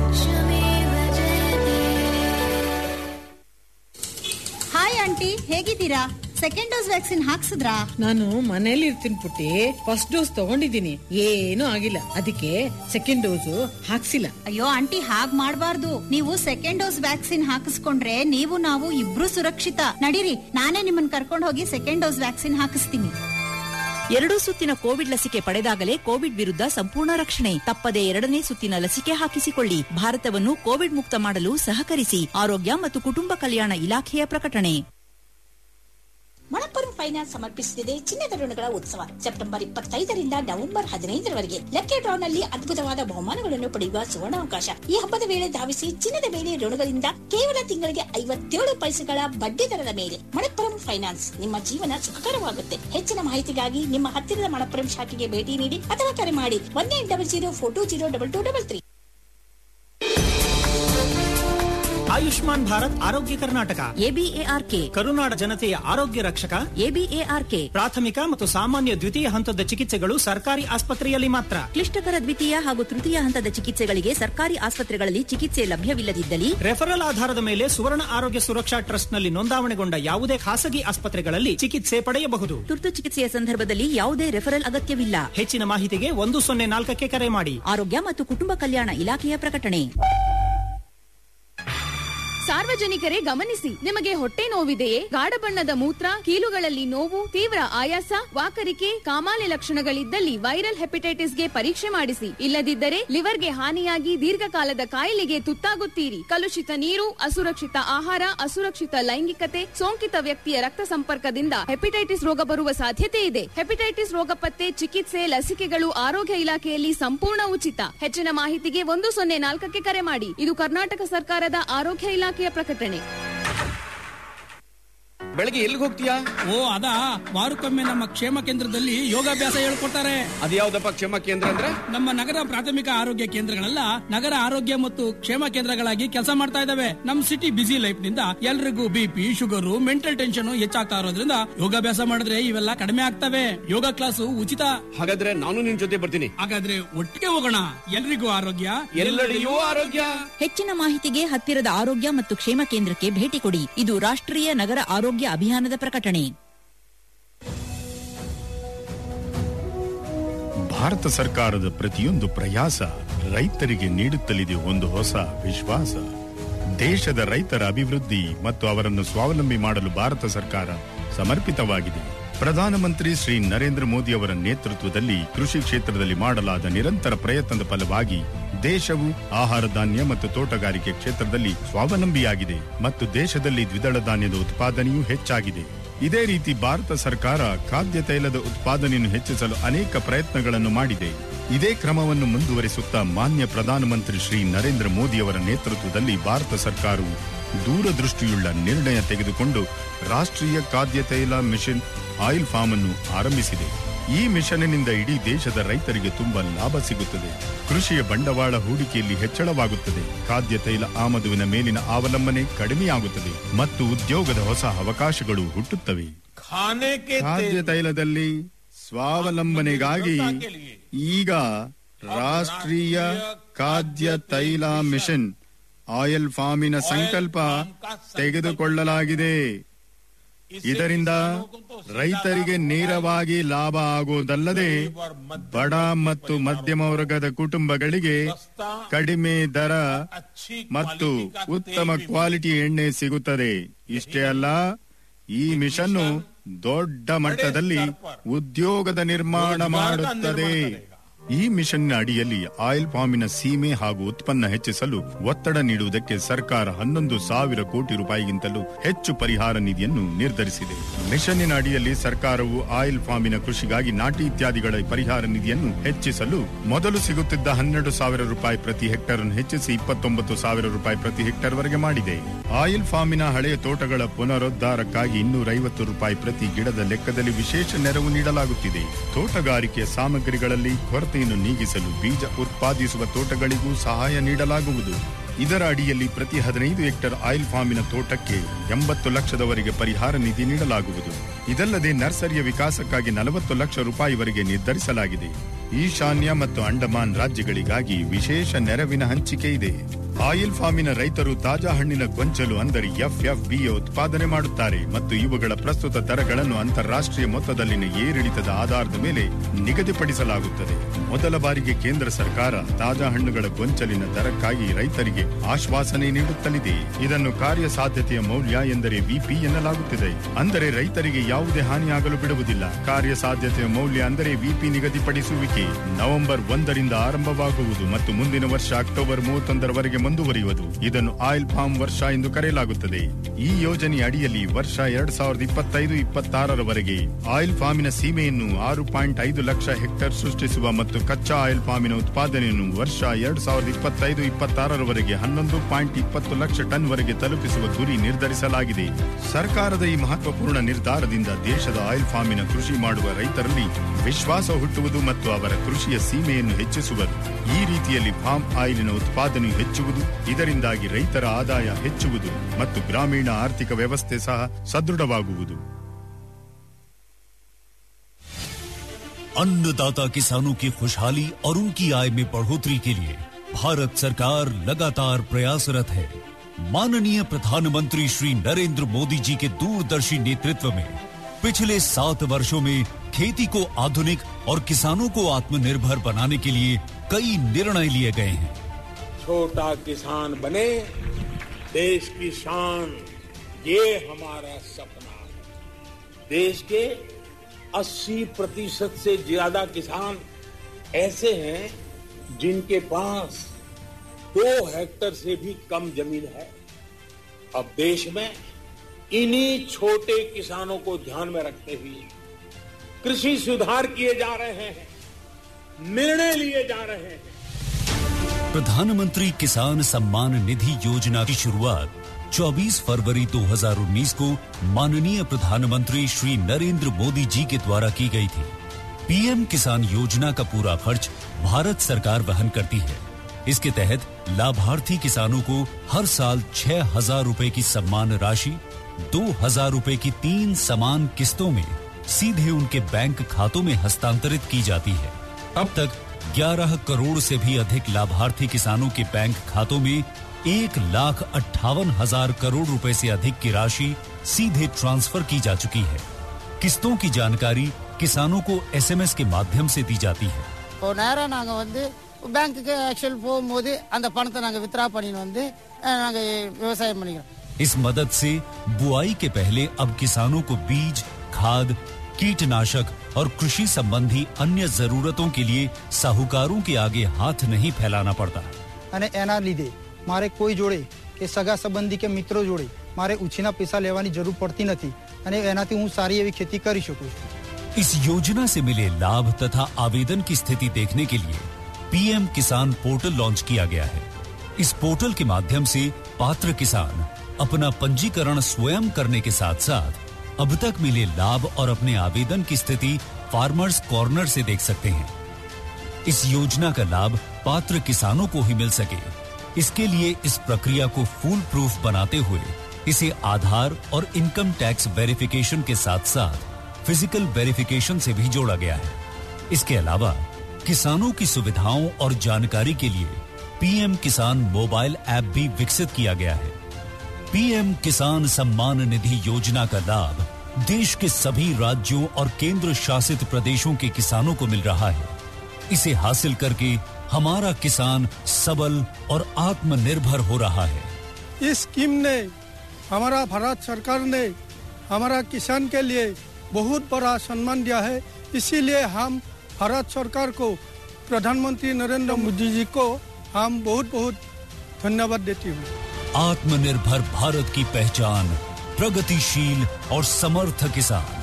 ಹಾಯ್ ಆಂಟಿ ಹೇಗಿದ್ದೀರಾ ಸೆಕೆಂಡ್ ಡೋಸ್ ವ್ಯಾಕ್ಸಿನ್ ಹಾಕ್ಸಿದ್ರಾ ನಾನು ಮನೇಲಿ ಇರ್ತೀನಿ ಪುಟ್ಟಿ ಫಸ್ಟ್ ಡೋಸ್ ತಗೊಂಡಿದ್ದೀನಿ ಏನೂ ಆಗಿಲ್ಲ ಅದಕ್ಕೆ ಸೆಕೆಂಡ್ ಡೋಸು ಹಾಕ್ಸಿಲ್ಲ ಅಯ್ಯೋ ಆಂಟಿ ಹಾಗ್ ಮಾಡ್ಬಾರ್ದು ನೀವು ಸೆಕೆಂಡ್ ಡೋಸ್ ವ್ಯಾಕ್ಸಿನ್ ಹಾಕಿಸ್ಕೊಂಡ್ರೆ ನೀವು ನಾವು ಇಬ್ರು ಸುರಕ್ಷಿತ ನಡೀರಿ ನಾನೇ ನಿಮ್ಮನ್ನ ಕರ್ಕೊಂಡು ಹೋಗಿ ಸೆಕೆಂಡ್ ಡೋಸ್ ವ್ಯಾಕ್ಸಿನ್ ಹಾಕಿಸ್ತೀನಿ ಎರಡೂ ಸುತ್ತಿನ ಕೋವಿಡ್ ಲಸಿಕೆ ಪಡೆದಾಗಲೇ ಕೋವಿಡ್ ವಿರುದ್ಧ ಸಂಪೂರ್ಣ ರಕ್ಷಣೆ ತಪ್ಪದೆ ಎರಡನೇ ಸುತ್ತಿನ ಲಸಿಕೆ ಹಾಕಿಸಿಕೊಳ್ಳಿ ಭಾರತವನ್ನು ಕೋವಿಡ್ ಮುಕ್ತ ಮಾಡಲು ಸಹಕರಿಸಿ ಆರೋಗ್ಯ ಮತ್ತು ಕುಟುಂಬ ಕಲ್ಯಾಣ ಇಲಾಖೆಯ ಪ್ರಕಟಣೆ ಮಣಪ್ಪುರಂ ಫೈನಾನ್ಸ್ ಸಮರ್ಪಿಸುತ್ತಿದೆ ಚಿನ್ನದ ಋಣಗಳ ಉತ್ಸವ ಸೆಪ್ಟೆಂಬರ್ ಇಪ್ಪತ್ತೈದರಿಂದ ನವೆಂಬರ್ ಹದಿನೈದರವರೆಗೆ ಲಕ್ಕಿ ಡ್ರಾನಲ್ಲಿ ಅದ್ಭುತವಾದ ಬಹುಮಾನಗಳನ್ನು ಪಡೆಯುವ ಸುವರ್ಣಾವಕಾಶ ಈ ಹಬ್ಬದ ವೇಳೆ ಧಾವಿಸಿ ಚಿನ್ನದ ಮೇಲೆ ಋಣಗಳಿಂದ ಕೇವಲ ತಿಂಗಳಿಗೆ ಐವತ್ತೇಳು ಪೈಸೆಗಳ ಬಡ್ಡಿ ದರದ ಮೇಲೆ ಮಣಪ್ಪುರಂ ಫೈನಾನ್ಸ್ ನಿಮ್ಮ ಜೀವನ ಸುಖಕರವಾಗುತ್ತೆ ಹೆಚ್ಚಿನ ಮಾಹಿತಿಗಾಗಿ ನಿಮ್ಮ ಹತ್ತಿರದ ಮಣಪ್ಪುರಂ ಶಾಖೆಗೆ ಭೇಟಿ ನೀಡಿ ಅಥವಾ ಕರೆ ಮಾಡಿ one eight double zero four two zero double two double three Ayushman Bharat ಆರೋಗ್ಯ ಕರ್ನಾಟಕ ಎಬಿಎಆರ್ಕೆ ಕರುನಾಡ ಜನತೆಯ ಆರೋಗ್ಯ ರಕ್ಷಕ ಎಬಿಎಆರ್ಕೆ ಪ್ರಾಥಮಿಕ ಮತ್ತು ಸಾಮಾನ್ಯ ದ್ವಿತೀಯ ಹಂತದ ಚಿಕಿತ್ಸೆಗಳು ಸರ್ಕಾರಿ ಆಸ್ಪತ್ರೆಯಲ್ಲಿ ಮಾತ್ರ ಕ್ಲಿಷ್ಟಕರ ದ್ವಿತೀಯ ಹಾಗೂ ತೃತೀಯ ಹಂತದ ಚಿಕಿತ್ಸೆಗಳಿಗೆ ಸರ್ಕಾರಿ ಆಸ್ಪತ್ರೆಗಳಲ್ಲಿ ಚಿಕಿತ್ಸೆ ಲಭ್ಯವಿಲ್ಲದಿದ್ದಲ್ಲಿ ರೆಫರಲ್ ಆಧಾರದ ಮೇಲೆ ಸುವರ್ಣ ಆರೋಗ್ಯ ಸುರಕ್ಷಾ ಟ್ರಸ್ಟ್ನಲ್ಲಿ ನೋಂದಾವಣೆಗೊಂಡ ಯಾವುದೇ ಖಾಸಗಿ ಆಸ್ಪತ್ರೆಗಳಲ್ಲಿ ಚಿಕಿತ್ಸೆ ಪಡೆಯಬಹುದು ತುರ್ತು ಚಿಕಿತ್ಸೆಯ ಸಂದರ್ಭದಲ್ಲಿ ಯಾವುದೇ ರೆಫರಲ್ ಅಗತ್ಯವಿಲ್ಲ ಹೆಚ್ಚಿನ ಮಾಹಿತಿಗೆ ಒಂದು ಸೊನ್ನೆ ನಾಲ್ಕಕ್ಕೆ ಕರೆ ಮಾಡಿ ಆರೋಗ್ಯ ಮತ್ತು ಕುಟುಂಬ ಕಲ್ಯಾಣ ಇಲಾಖೆಯ ಪ್ರಕಟಣೆ ಸಾರ್ವಜನಿಕರೇ ಗಮನಿಸಿ ನಿಮಗೆ ಹೊಟ್ಟೆ ನೋವಿದೆಯೇ ಗಾಢ ಬಣ್ಣದ ಮೂತ್ರ ಕೀಲುಗಳಲ್ಲಿ ನೋವು ತೀವ್ರ ಆಯಾಸ ವಾಕರಿಕೆ ಕಾಮಾಲೆ ಲಕ್ಷಣಗಳಿದ್ದಲ್ಲಿ ವೈರಲ್ ಹೆಪಟೈಟಿಸ್ಗೆ ಪರೀಕ್ಷೆ ಮಾಡಿಸಿ ಇಲ್ಲದಿದ್ದರೆ ಲಿವರ್ಗೆ ಹಾನಿಯಾಗಿ ದೀರ್ಘಕಾಲದ ಕಾಯಿಲೆಗೆ ತುತ್ತಾಗುತ್ತೀರಿ ಕಲುಷಿತ ನೀರು ಅಸುರಕ್ಷಿತ ಆಹಾರ ಅಸುರಕ್ಷಿತ ಲೈಂಗಿಕತೆ ಸೋಂಕಿತ ವ್ಯಕ್ತಿಯ ರಕ್ತ ಸಂಪರ್ಕದಿಂದ ಹೆಪಟೈಟಿಸ್ ರೋಗ ಬರುವ ಸಾಧ್ಯತೆ ಇದೆ ಹೆಪಟೈಟಿಸ್ ರೋಗ ಪತ್ತೆ ಚಿಕಿತ್ಸೆ ಲಸಿಕೆಗಳು ಆರೋಗ್ಯ ಇಲಾಖೆಯಲ್ಲಿ ಸಂಪೂರ್ಣ ಉಚಿತ ಹೆಚ್ಚಿನ ಮಾಹಿತಿಗೆ ಒಂದು ಸೊನ್ನೆ ನಾಲ್ಕಕ್ಕೆ ಕರೆ ಮಾಡಿ ಇದು ಕರ್ನಾಟಕ ಸರ್ಕಾರದ ಆರೋಗ್ಯ ಇಲಾಖೆಯ ಪ್ರಕಟಣೆ ಬೆಳಗ್ಗೆ ಎಲ್ಲಿಗೆ ಹೋಗ್ತೀಯಾ ಓ ಅದಾ ವಾರಕ್ಕೊಮ್ಮೆ ನಮ್ಮ ಕ್ಷೇಮ ಕೇಂದ್ರದಲ್ಲಿ ಯೋಗಾಭ್ಯಾಸ ಹೇಳ್ಕೊಡ್ತಾರೆ ಅದ್ಯಾವ್ದಪ್ಪ ಕ್ಷೇಮ ಕೇಂದ್ರ ಅಂದ್ರೆ ನಮ್ಮ ನಗರ ಪ್ರಾಥಮಿಕ ಆರೋಗ್ಯ ಕೇಂದ್ರಗಳೆಲ್ಲ ನಗರ ಆರೋಗ್ಯ ಮತ್ತು ಕ್ಷೇಮ ಕೇಂದ್ರಗಳಾಗಿ ಕೆಲಸ ಮಾಡ್ತಾ ಇದಾವೆ ನಮ್ ಸಿಟಿ ಬಿಸಿ ಲೈಫ್ ನಿಂದ ಎಲ್ರಿಗೂ ಬಿಪಿ ಶುಗರ್ ಮೆಂಟಲ್ ಟೆನ್ಷನ್ ಹೆಚ್ಚಾಗ್ತಾ ಇರೋದ್ರಿಂದ ಯೋಗಾಭ್ಯಾಸ ಮಾಡಿದ್ರೆ ಇವೆಲ್ಲ ಕಡಿಮೆ ಆಗ್ತವೆ ಯೋಗ ಕ್ಲಾಸು ಉಚಿತ ಹಾಗಾದ್ರೆ ನಾನು ನಿನ್ ಜೊತೆ ಬರ್ತೀನಿ ಹಾಗಾದ್ರೆ ಒಟ್ಟಿಗೆ ಹೋಗೋಣ ಎಲ್ರಿಗೂ ಆರೋಗ್ಯ ಎಲ್ಲೆಡೆಯೂ ಆರೋಗ್ಯ ಹೆಚ್ಚಿನ ಮಾಹಿತಿಗೆ ಹತ್ತಿರದ ಆರೋಗ್ಯ ಮತ್ತು ಕ್ಷೇಮ ಕೇಂದ್ರಕ್ಕೆ ಭೇಟಿ ಕೊಡಿ ಇದು ರಾಷ್ಟ್ರೀಯ ನಗರ ಆರೋಗ್ಯ ಅಭಿಯಾನದ ಪ್ರಕಟಣೆ ಭಾರತ ಸರ್ಕಾರದ ಪ್ರತಿಯೊಂದು ಪ್ರಯಾಸ ರೈತರಿಗೆ ನೀಡುತ್ತಲಿದೆ ಒಂದು ಹೊಸ ವಿಶ್ವಾಸ ದೇಶದ ರೈತರ ಅಭಿವೃದ್ಧಿ ಮತ್ತು ಅವರನ್ನು ಸ್ವಾವಲಂಬಿ ಮಾಡಲು ಭಾರತ ಸರ್ಕಾರ ಸಮರ್ಪಿತವಾಗಿದೆ ಪ್ರಧಾನಮಂತ್ರಿ ಶ್ರೀ ನರೇಂದ್ರ ಮೋದಿ ಅವರ ನೇತೃತ್ವದಲ್ಲಿ ಕೃಷಿ ಕ್ಷೇತ್ರದಲ್ಲಿ ಮಾಡಲಾದ ನಿರಂತರ ಪ್ರಯತ್ನದ ಫಲವಾಗಿ ದೇಶವು ಆಹಾರ ಧಾನ್ಯ ಮತ್ತು ತೋಟಗಾರಿಕೆ ಕ್ಷೇತ್ರದಲ್ಲಿ ಸ್ವಾವಲಂಬಿಯಾಗಿದೆ ಮತ್ತು ದೇಶದಲ್ಲಿ ದ್ವಿದಳ ಧಾನ್ಯದ ಉತ್ಪಾದನೆಯೂ ಹೆಚ್ಚಾಗಿದೆ ಇದೇ ರೀತಿ ಭಾರತ ಸರ್ಕಾರ ಖಾದ್ಯ ತೈಲದ ಉತ್ಪಾದನೆಯನ್ನು ಹೆಚ್ಚಿಸಲು ಅನೇಕ ಪ್ರಯತ್ನಗಳನ್ನು ಮಾಡಿದೆ ಇದೇ ಕ್ರಮವನ್ನು ಮುಂದುವರಿಸುತ್ತಾ ಮಾನ್ಯ ಪ್ರಧಾನಮಂತ್ರಿ ಶ್ರೀ ನರೇಂದ್ರ ಮೋದಿ ಅವರ ನೇತೃತ್ವದಲ್ಲಿ ಭಾರತ ಸರ್ಕಾರವು ದೂರದೃಷ್ಟಿಯುಳ್ಳ ನಿರ್ಣಯ ತೆಗೆದುಕೊಂಡು ರಾಷ್ಟ್ರೀಯ ಖಾದ್ಯ ತೈಲ ಮಿಷನ್ ಆಯಿಲ್ ಫಾರ್ಮ್ ಅನ್ನು ಆರಂಭಿಸಿದೆ ಈ ಮಿಷನ್ನಿಂದ ಇಡೀ ದೇಶದ ರೈತರಿಗೆ ತುಂಬಾ ಲಾಭ ಸಿಗುತ್ತದೆ ಕೃಷಿಯ ಬಂಡವಾಳ ಹೂಡಿಕೆಯಲ್ಲಿ ಹೆಚ್ಚಳವಾಗುತ್ತದೆ ಖಾದ್ಯ ತೈಲ ಆಮದುವಿನ ಮೇಲಿನ ಅವಲಂಬನೆ ಕಡಿಮೆಯಾಗುತ್ತದೆ ಮತ್ತು ಉದ್ಯೋಗದ ಹೊಸ ಅವಕಾಶಗಳು ಹುಟ್ಟುತ್ತವೆ ಖಾದ್ಯ ತೈಲದಲ್ಲಿ ಸ್ವಾವಲಂಬನೆಗಾಗಿ ಈಗ ರಾಷ್ಟ್ರೀಯ ಖಾದ್ಯ ತೈಲ ಮಿಷನ್ ಆಯಿಲ್ ಫಾರ್ಮಿನ ಸಂಕಲ್ಪ ತೆಗೆದುಕೊಳ್ಳಲಾಗಿದೆ ಇದರಿಂದ ರೈತರಿಗೆ ನೇರವಾಗಿ ಲಾಭ ಆಗುವುದಲ್ಲದೆ ಬಡ ಮತ್ತು ಮಧ್ಯಮ ವರ್ಗದ ಕುಟುಂಬಗಳಿಗೆ ಕಡಿಮೆ ದರ ಮತ್ತು ಉತ್ತಮ ಕ್ವಾಲಿಟಿ ಎಣ್ಣೆ ಸಿಗುತ್ತದೆ ಇಷ್ಟೇ ಅಲ್ಲ ಈ ಮಿಷನ್ನು ದೊಡ್ಡ ಮಟ್ಟದಲ್ಲಿ ಉದ್ಯೋಗದ ನಿರ್ಮಾಣ ಮಾಡುತ್ತದೆ ಈ ಮಿಷನ್ನ ಅಡಿಯಲ್ಲಿ ಆಯಿಲ್ ಪಾಮಿನ ಸೀಮೆ ಹಾಗೂ ಉತ್ಪನ್ನ ಹೆಚ್ಚಿಸಲು ಒತ್ತಡ ನೀಡುವುದಕ್ಕೆ ಸರ್ಕಾರ ಹನ್ನೊಂದು ಸಾವಿರ ಕೋಟಿ ರೂಪಾಯಿಗಿಂತಲೂ ಹೆಚ್ಚು ಪರಿಹಾರ ನಿಧಿಯನ್ನು ನಿರ್ಧರಿಸಿದೆ ಮಿಷನ್ನಿನ ಅಡಿಯಲ್ಲಿ ಸರ್ಕಾರವು ಆಯಿಲ್ ಫಾಮಿನ ಕೃಷಿಗಾಗಿ ನಾಟಿ ಇತ್ಯಾದಿಗಳ ಪರಿಹಾರ ನಿಧಿಯನ್ನು ಹೆಚ್ಚಿಸಲು ಮೊದಲು ಸಿಗುತ್ತಿದ್ದ ಹನ್ನೆರಡು ಸಾವಿರ ರೂಪಾಯಿ ಪ್ರತಿ ಹೆಕ್ಟರ್ ಅನ್ನು ಹೆಚ್ಚಿಸಿ ಇಪ್ಪತ್ತೊಂಬತ್ತು ಸಾವಿರ ರೂಪಾಯಿ ಪ್ರತಿ ಹೆಕ್ಟರ್ ವರೆಗೆ ಮಾಡಿದೆ ಆಯಿಲ್ ಫಾಮಿನ ಹಳೆಯ ತೋಟಗಳ ಪುನರುದ್ಧಾರಕ್ಕಾಗಿ ಇನ್ನೂರೈವತ್ತು ರೂಪಾಯಿ ಪ್ರತಿ ಗಿಡದ ಲೆಕ್ಕದಲ್ಲಿ ವಿಶೇಷ ನೆರವು ನೀಡಲಾಗುತ್ತಿದೆ ತೋಟಗಾರಿಕೆ ಸಾಮಗ್ರಿಗಳಲ್ಲಿ ಕೊರತೆಯನ್ನು ನೀಗಿಸಲು ಬೀಜ ಉತ್ಪಾದಿಸುವ ತೋಟಗಳಿಗೂ ಸಹಾಯ ನೀಡಲಾಗುವುದು ಇದರ ಅಡಿಯಲ್ಲಿ ಪ್ರತಿ ಹದಿನೈದು ಹೆಕ್ಟರ್ ಆಯಿಲ್ ಫಾರ್ಮಿನ ತೋಟಕ್ಕೆ ಎಂಬತ್ತು ಲಕ್ಷದವರೆಗೆ ಪರಿಹಾರ ನಿಧಿ ನೀಡಲಾಗುವುದು ಇದಲ್ಲದೆ ನರ್ಸರಿಯ ವಿಕಾಸಕ್ಕಾಗಿ ನಲವತ್ತು ಲಕ್ಷ ರೂಪಾಯಿವರೆಗೆ ನಿರ್ಧರಿಸಲಾಗಿದೆ ಈಶಾನ್ಯ ಮತ್ತು ಅಂಡಮಾನ್ ರಾಜ್ಯಗಳಿಗಾಗಿ ವಿಶೇಷ ನೆರವಿನ ಹಂಚಿಕೆ ಇದೆ ಆಯಿಲ್ ಫಾರ್ಮಿನ ರೈತರು ತಾಜಾ ಹಣ್ಣಿನ ಗೊಂಚಲು ಅಂದರೆ ಎಫ್ಎಫ್ಬಿಯ ಉತ್ಪಾದನೆ ಮಾಡುತ್ತಾರೆ ಮತ್ತು ಇವುಗಳ ಪ್ರಸ್ತುತ ದರಗಳನ್ನು ಅಂತಾರಾಷ್ಟ್ರೀಯ ಮೊತ್ತದಲ್ಲಿನ ಏರಿಳಿತದ ಆಧಾರದ ಮೇಲೆ ನಿಗದಿಪಡಿಸಲಾಗುತ್ತದೆ ಮೊದಲ ಬಾರಿಗೆ ಕೇಂದ್ರ ಸರ್ಕಾರ ತಾಜಾ ಹಣ್ಣುಗಳ ಗೊಂಚಲಿನ ದರಕ್ಕಾಗಿ ರೈತರಿಗೆ ಆಶ್ವಾಸನೆ ನೀಡುತ್ತಲಿದೆ ಇದನ್ನು ಕಾರ್ಯಸಾಧ್ಯತೆಯ ಮೌಲ್ಯ ಎಂದರೆ ವಿಪಿ ಎನ್ನಲಾಗುತ್ತಿದೆ ಅಂದರೆ ರೈತರಿಗೆ ಯಾವುದೇ ಹಾನಿಯಾಗಲು ಬಿಡುವುದಿಲ್ಲ ಕಾರ್ಯಸಾಧ್ಯತೆಯ ಮೌಲ್ಯ ಅಂದರೆ ವಿಪಿ ನಿಗದಿಪಡಿಸುವಿಕೆ ನವೆಂಬರ್ ಒಂದರಿಂದ ಆರಂಭವಾಗುವುದು ಮತ್ತು ಮುಂದಿನ ವರ್ಷ ಅಕ್ಟೋಬರ್ ಮೂವತ್ತೊಂದರವರೆಗೆ ಮುಂದುವರಿಯುವುದು ಇದನ್ನು ಆಯಿಲ್ ಫಾರ್ಮ್ ವರ್ಷ ಎಂದು ಕರೆಯಲಾಗುತ್ತದೆ ಈ ಯೋಜನೆಯ ಅಡಿಯಲ್ಲಿ ವರ್ಷ ಎರಡ್ ಸಾವಿರದ ಇಪ್ಪತ್ತೈದು ಇಪ್ಪತ್ತಾರರವರೆಗೆ ಆಯಿಲ್ ಫಾರ್ಮಿನ ಸೀಮೆಯನ್ನು ಆರು ಪಾಯಿಂಟ್ ಐದು ಲಕ್ಷ ಹೆಕ್ಟೇರ್ ಸೃಷ್ಟಿಸುವ ಮತ್ತು ಕಚ್ಚಾ ಆಯಿಲ್ ಫಾರ್ಮಿನ ಉತ್ಪಾದನೆಯನ್ನು ವರ್ಷ ಎರಡ್ ಸಾವಿರದ ಇಪ್ಪತ್ತೈದು ಇಪ್ಪತ್ತಾರರವರೆಗೆ ಹನ್ನೊಂದು ಪಾಯಿಂಟ್ ಇಪ್ಪತ್ತು ಲಕ್ಷ ಟನ್ ವರೆಗೆ ತಲುಪಿಸುವ ಗುರಿ ನಿರ್ಧರಿಸಲಾಗಿದೆ ಸರ್ಕಾರದ ಈ ಮಹತ್ವಪೂರ್ಣ ನಿರ್ಧಾರದಿಂದ ದೇಶದ ಆಯಿಲ್ ಫಾರ್ಮಿನ ಕೃಷಿ ಮಾಡುವ ರೈತರಲ್ಲಿ ವಿಶ್ವಾಸ ಹುಟ್ಟುವುದು ಮತ್ತು ಅವರ ಕೃಷಿಯ ಸೀಮೆಯನ್ನು ಹೆಚ್ಚಿಸುವರು ಈ ರೀತಿಯಲ್ಲಿ ಫಾರ್ಮ್ ಆಯಿಲಿನ ಉತ್ಪಾದನೆಯು ಹೆಚ್ಚುವುದು ಇದರಿಂದಾಗಿ ರೈತರ ಆದಾಯ ಹೆಚ್ಚುವುದು ಮತ್ತು ಗ್ರಾಮೀಣ ಆರ್ಥಿಕ ವ್ಯವಸ್ಥೆ ಸಹ ಸದೃಢವಾಗುವುದು अन्नदाता किसानों की खुशहाली और उनकी आय में बढ़ोतरी के लिए भारत सरकार लगातार प्रयासरत है माननीय प्रधानमंत्री श्री नरेंद्र मोदी जी के दूरदर्शी नेतृत्व में पिछले सात वर्षों में खेती को आधुनिक और किसानों को आत्मनिर्भर बनाने के लिए कई निर्णय लिए गए हैं छोटा किसान बने देश की शान ये हमारा सपना है देश के 80 प्रतिशत से ज्यादा किसान ऐसे हैं जिनके पास दो हेक्टर से भी कम जमीन है अब देश में इन्हीं छोटे किसानों को ध्यान में रखते हुए कृषि सुधार किए जा रहे हैं निर्णय लिए जा रहे हैं प्रधानमंत्री किसान सम्मान निधि योजना की शुरुआत 24 फरवरी 2019 को माननीय प्रधानमंत्री श्री नरेंद्र मोदी जी के द्वारा की गई थी पीएम किसान योजना का पूरा खर्च भारत सरकार वहन करती है इसके तहत लाभार्थी किसानों को हर साल छह हजार रूपए की सम्मान राशि दो हजार रूपए की तीन समान किस्तों में सीधे उनके बैंक खातों में हस्तांतरित की जाती है अब तक 11 करोड़ से भी अधिक लाभार्थी किसानों के बैंक खातों में एक लाख अट्ठावन हजार करोड़ रुपए से अधिक की राशि सीधे ट्रांसफर की जा चुकी है किस्तों की जानकारी किसानों को एसएमएस के माध्यम से दी जाती है இப்போ நேராக நாங்கள் வந்து பேங்க்குக்கு ஆக்சுவல் போகும்போது அந்த பணத்தை நாங்கள் வித்ரா பண்ணின்னு வந்து நாங்கள் விவசாயம் பண்ணிக்கிறோம் इस मदद से बुआई के पहले अब किसानों को बीज खाद कीटनाशक और कृषि संबंधी अन्य जरूरतों के लिए साहूकारों के आगे हाथ नहीं फैलाना पड़ता અને એના લીધે મારે કોઈ જોડે કે સગા સંબંધી કે મિત્રો જોડે મારે ઉછીના પૈસા લેવાની જરૂર પડતી નથી અને એનાથી હું સારી એવી खेती કરી શકું છું इस योजना से मिले लाभ तथा आवेदन की स्थिति देखने के लिए पीएम किसान पोर्टल लॉन्च किया गया है इस पोर्टल के माध्यम से पात्र किसान अपना पंजीकरण स्वयं करने के साथ साथ अब तक मिले लाभ और अपने आवेदन की स्थिति फार्मर्स कॉर्नर से देख सकते हैं इस योजना का लाभ पात्र किसानों को ही मिल सके इसके लिए इस प्रक्रिया को फूल प्रूफ बनाते हुए इसे आधार और इनकम टैक्स वेरिफिकेशन के साथ साथ फिजिकल वेरिफिकेशन से भी जोड़ा गया है इसके अलावा किसानों की सुविधाओं और जानकारी के लिए पीएम किसान मोबाइल ऐप भी विकसित किया गया है पीएम किसान सम्मान निधि योजना का लाभ देश के सभी राज्यों और केंद्र शासित प्रदेशों के किसानों को मिल रहा है इसे हासिल करके हमारा किसान सबल और आत्मनिर्भर हो रहा है इस स्कीम ने हमारा भारत सरकार ने हमारा किसान के लिए बहुत बड़ा सम्मान दिया है इसीलिए हम भारत सरकार को प्रधानमंत्री नरेंद्र मोदी जी को हम बहुत बहुत धन्यवाद देती हूँ आत्मनिर्भर भारत की पहचान प्रगतिशील और समर्थ किसान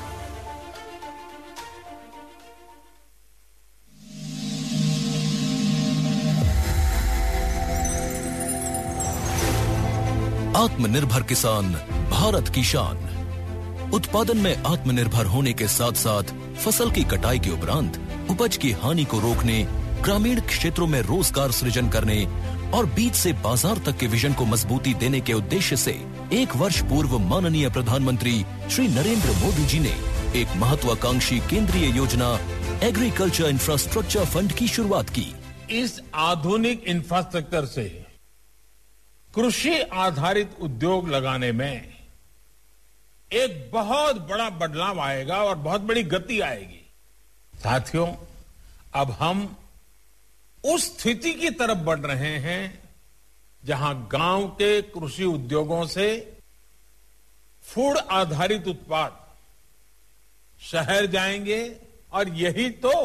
आत्मनिर्भर किसान भारत की शान उत्पादन में आत्मनिर्भर होने के साथ साथ फसल की कटाई के उपरांत उपज की हानि को रोकने ग्रामीण क्षेत्रों में रोजगार सृजन करने और बीज से बाजार तक के विजन को मजबूती देने के उद्देश्य से एक वर्ष पूर्व माननीय प्रधानमंत्री श्री नरेंद्र मोदी जी ने एक महत्वाकांक्षी केंद्रीय योजना एग्रीकल्चर इंफ्रास्ट्रक्चर फंड की शुरुआत की इस आधुनिक इंफ्रास्ट्रक्चर से कृषि आधारित उद्योग लगाने में एक बहुत बड़ा बदलाव आएगा और बहुत बड़ी गति आएगी साथियों अब हम उस स्थिति की तरफ बढ़ रहे हैं जहां गांव के कृषि उद्योगों से फूड आधारित उत्पाद शहर जाएंगे और यही तो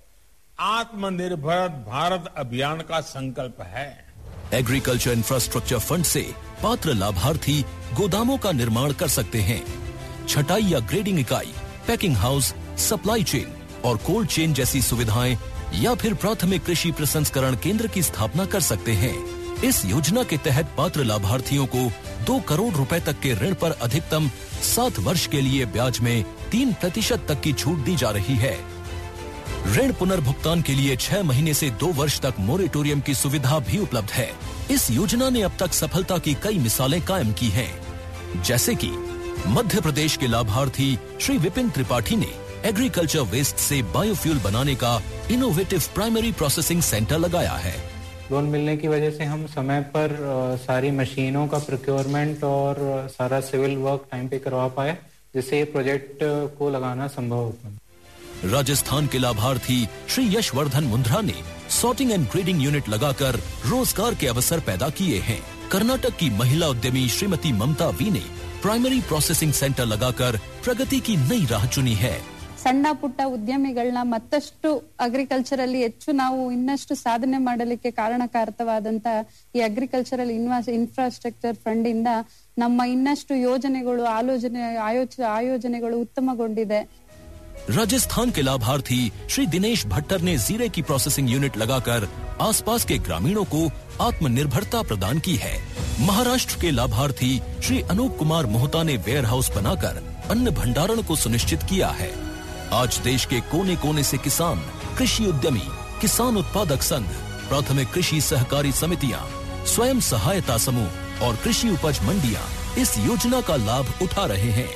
आत्मनिर्भर भारत अभियान का संकल्प है एग्रीकल्चर इंफ्रास्ट्रक्चर फंड से पात्र लाभार्थी गोदामों का निर्माण कर सकते हैं छटाई या ग्रेडिंग इकाई पैकिंग हाउस सप्लाई चेन और कोल्ड चेन जैसी सुविधाएं या फिर प्राथमिक कृषि प्रसंस्करण केंद्र की स्थापना कर सकते हैं इस योजना के तहत पात्र लाभार्थियों को दो करोड़ रुपए तक के ऋण पर अधिकतम सात वर्ष के लिए ब्याज में तीन प्रतिशत तक की छूट दी जा रही है ऋण पुनर्भुगतान के लिए छह महीने से दो वर्ष तक मोरेटोरियम की सुविधा भी उपलब्ध है इस योजना ने अब तक सफलता की कई मिसालें कायम की हैं, जैसे कि मध्य प्रदेश के लाभार्थी श्री विपिन त्रिपाठी ने एग्रीकल्चर वेस्ट से बायोफ्यूल बनाने का इनोवेटिव प्राइमरी प्रोसेसिंग सेंटर लगाया है लोन मिलने की वजह से हम समय पर अ, सारी मशीनों का प्रोक्योरमेंट और अ, सारा सिविल वर्क टाइम पे करवा पाए जिससे ये प्रोजेक्ट अ, को लगाना संभव हो पाए राजस्थान के लाभार्थी श्री यशवर्धन मुंद्रा ने सॉर्टिंग एंड ग्रेडिंग यूनिट लगाकर रोजगार के अवसर पैदा किए हैं कर्नाटक की महिला उद्यमी श्रीमती ममता वी ने प्राइमरी प्रोसेसिंग सेंटर लगाकर प्रगति की नई राह चुनी है ಸಣ್ಣ ಪುಟ್ಟ ಉದ್ಯಮಿಗಳನ್ನ ಮತ್ತಷ್ಟು ಅಗ್ರಿಕಲ್ಚರ್ ಅಲ್ಲಿ ಹೆಚ್ಚು ನಾವು ಇನ್ನಷ್ಟು ಸಾಧನೆ ಮಾಡಲಿಕ್ಕೆ ಕಾರಣಕಾರಕವಾದಂತ ಈ ಅಗ್ರಿಕಲ್ಚರಲ್ ಇನ್ವಾಸ್ ಇನ್ಫ್ರಾಸ್ಟ್ರಕ್ಚರ್ ಫಂಡ್ ಇಂದ ನಮ್ಮ ಇನ್ನಷ್ಟು ಯೋಜನೆಗಳು ಆಲೋಚನೆ ಆಯೋಚ ಆಯೋಜನೆಗಳು ಉತ್ತಮಗೊಂಡಿದೆ राजस्थान के लाभार्थी श्री दिनेश भट्टर ने जीरे की प्रोसेसिंग यूनिट लगाकर आसपास के ग्रामीणों को आत्मनिर्भरता प्रदान की है महाराष्ट्र के लाभार्थी श्री अनूप कुमार मोहता ने वेयर हाउस बनाकर अन्न भंडारण को सुनिश्चित किया है आज देश के कोने कोने से किसान कृषि उद्यमी किसान उत्पादक संघ प्राथमिक कृषि सहकारी समितियां स्वयं सहायता समूह और कृषि उपज मंडियां इस योजना का लाभ उठा रहे हैं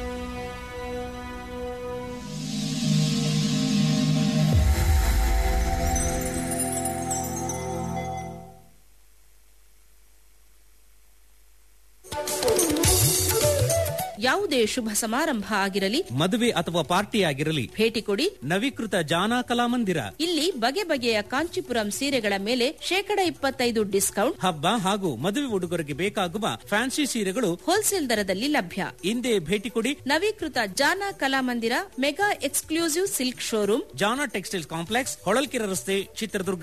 ಯಾವುದೇ ಶುಭ ಸಮಾರಂಭ ಆಗಿರಲಿ ಮದುವೆ ಅಥವಾ ಪಾರ್ಟಿ ಆಗಿರಲಿ ಭೇಟಿ ಕೊಡಿ ನವೀಕೃತ ಜಾನಾ ಕಲಾಮಂದಿರ ಇಲ್ಲಿ ಬಗೆ ಬಗೆಯ ಕಾಂಚೀಪುರಂ ಸೀರೆಗಳ ಮೇಲೆ ಶೇಕಡ ಇಪ್ಪತ್ತೈದು ಡಿಸ್ಕೌಂಟ್ ಹಬ್ಬ ಹಾಗೂ ಮದುವೆ ಉಡುಗೊರೆಗೆ ಬೇಕಾಗುವ ಫ್ಯಾನ್ಸಿ ಸೀರೆಗಳು ಹೋಲ್ಸೇಲ್ ದರದಲ್ಲಿ ಲಭ್ಯ ಹಿಂದೆ ಭೇಟಿ ಕೊಡಿ ನವೀಕೃತ Jana Kalamandir mega exclusive silk showroom Jana textile complex Holalkere ರಸ್ತೆ ಚಿತ್ರದುರ್ಗ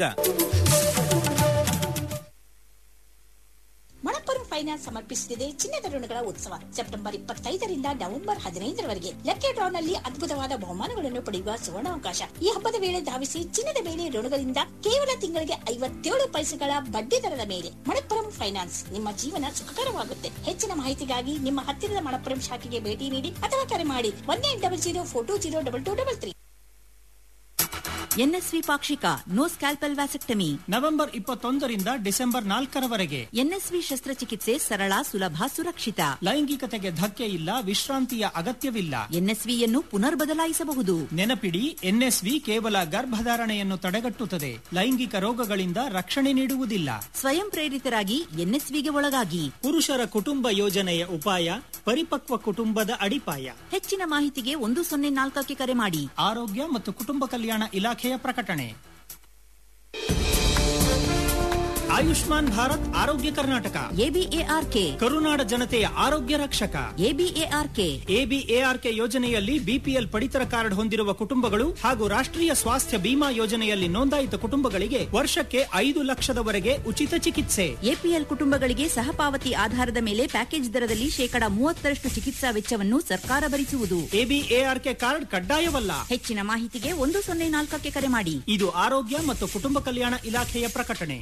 ಮಣಪ್ಪುರಂ ಫೈನಾನ್ಸ್ ಸಮರ್ಪಿಸುತ್ತಿದೆ ಚಿನ್ನದ ಋಣಗಳ ಉತ್ಸವ ಸೆಪ್ಟೆಂಬರ್ ಇಪ್ಪತ್ತೈದರಿಂದ ನವೆಂಬರ್ ಹದಿನೈದರವರೆಗೆ ಲಕ್ಕಿ ಡ್ರಾನಲ್ಲಿ ಅದ್ಭುತವಾದ ಬಹುಮಾನಗಳನ್ನು ಪಡೆಯುವ ಸುವರ್ಣಾವಕಾಶ ಈ ಹಬ್ಬದ ವೇಳೆ ಧಾವಿಸಿ ಚಿನ್ನದ ಮೇಲೆ ಋಣಗಳಿಂದ ಕೇವಲ ತಿಂಗಳಿಗೆ ಐವತ್ತೇಳು ಪೈಸೆಗಳ ಬಡ್ಡಿ ದರದ ಮೇಲೆ ಮಣಪ್ಪುರಂ ಫೈನಾನ್ಸ್ ನಿಮ್ಮ ಜೀವನ ಸುಖಕರವಾಗುತ್ತೆ ಹೆಚ್ಚಿನ ಮಾಹಿತಿಗಾಗಿ ನಿಮ್ಮ ಹತ್ತಿರದ ಮಣಪ್ಪುರಂ ಶಾಖೆಗೆ ಭೇಟಿ ನೀಡಿ ಅಥವಾ ಕರೆ ಮಾಡಿ one eight double zero four two zero double two double three NSV ಪಾಕ್ಷಿಕ ನೋ ಸ್ಕ್ಯಾಲ್ಪಲ್ ವ್ಯಾಸೆಕ್ಟಮಿ ನವೆಂಬರ್ ಇಪ್ಪತ್ತೊಂದರಿಂದ ಡಿಸೆಂಬರ್ ನಾಲ್ಕರವರೆಗೆ ಎನ್ಎಸ್ವಿ ಶಸ್ತ್ರಚಿಕಿತ್ಸೆ ಸರಳ ಸುಲಭ ಸುರಕ್ಷಿತ ಲೈಂಗಿಕತೆಗೆ ಧಕ್ಕೆ ಇಲ್ಲ ವಿಶ್ರಾಂತಿಯ ಅಗತ್ಯವಿಲ್ಲ ಎನ್ಎಸ್ವಿಯನ್ನು ಪುನರ್ ಬದಲಾಯಿಸಬಹುದು ನೆನಪಿಡಿ ಎನ್ಎಸ್ವಿ ಕೇವಲ ಗರ್ಭಧಾರಣೆಯನ್ನು ತಡೆಗಟ್ಟುತ್ತದೆ ಲೈಂಗಿಕ ರೋಗಗಳಿಂದ ರಕ್ಷಣೆ ನೀಡುವುದಿಲ್ಲ ಸ್ವಯಂ ಪ್ರೇರಿತರಾಗಿ ಎನ್ಎಸ್ವಿಗೆ ಒಳಗಾಗಿ ಪುರುಷರ ಕುಟುಂಬ ಯೋಜನೆಯ ಉಪಾಯ ಪರಿಪಕ್ವ ಕುಟುಂಬದ ಅಡಿಪಾಯ ಹೆಚ್ಚಿನ ಮಾಹಿತಿಗೆ ಒಂದು ಸೊನ್ನೆ ನಾಲ್ಕಕ್ಕೆ ಕರೆ ಮಾಡಿ ಆರೋಗ್ಯ ಮತ್ತು ಕುಟುಂಬ ಕಲ್ಯಾಣ ಇಲಾಖೆಯ ಪ್ರಕಟಣೆ ಆಯುಷ್ಮಾನ್ ಭಾರತ್ ಆರೋಗ್ಯ ಕರ್ನಾಟಕ ಎಬಿಎಆರ್ಕೆ ಕರುನಾಡ ಜನತೆಯ ಆರೋಗ್ಯ ರಕ್ಷಕ ಎಬಿಎಆರ್ಕೆ ಎಬಿಎಆರ್ಕೆ ಯೋಜನೆಯಲ್ಲಿ ಬಿಪಿಎಲ್ ಪಡಿತರ ಕಾರ್ಡ್ ಹೊಂದಿರುವ ಕುಟುಂಬಗಳು ಹಾಗೂ ರಾಷ್ಟ್ರೀಯ ಸ್ವಾಸ್ಥ್ಯ ಬಿಮಾ ಯೋಜನೆಯಲ್ಲಿ ನೋಂದಾಯಿತ ಕುಟುಂಬಗಳಿಗೆ ವರ್ಷಕ್ಕೆ ಐದು ಲಕ್ಷದವರೆಗೆ ಉಚಿತ ಚಿಕಿತ್ಸೆ ಎಪಿಎಲ್ ಕುಟುಂಬಗಳಿಗೆ ಸಹಪಾವತಿ ಆಧಾರದ ಮೇಲೆ ಪ್ಯಾಕೇಜ್ ದರದಲ್ಲಿ ಶೇಕಡ ಮೂವತ್ತರಷ್ಟು ಚಿಕಿತ್ಸಾ ವೆಚ್ಚವನ್ನು ಸರ್ಕಾರ ಭರಿಸುವುದು ಎಬಿಎಆರ್ಕೆ ಕಾರ್ಡ್ ಕಡ್ಡಾಯವಲ್ಲ ಹೆಚ್ಚಿನ ಮಾಹಿತಿಗೆ ಒಂದು ಸೊನ್ನೆ ನಾಲ್ಕಕ್ಕೆ ಕರೆ ಮಾಡಿ ಇದು ಆರೋಗ್ಯ ಮತ್ತು ಕುಟುಂಬ ಕಲ್ಯಾಣ ಇಲಾಖೆಯ ಪ್ರಕಟಣೆ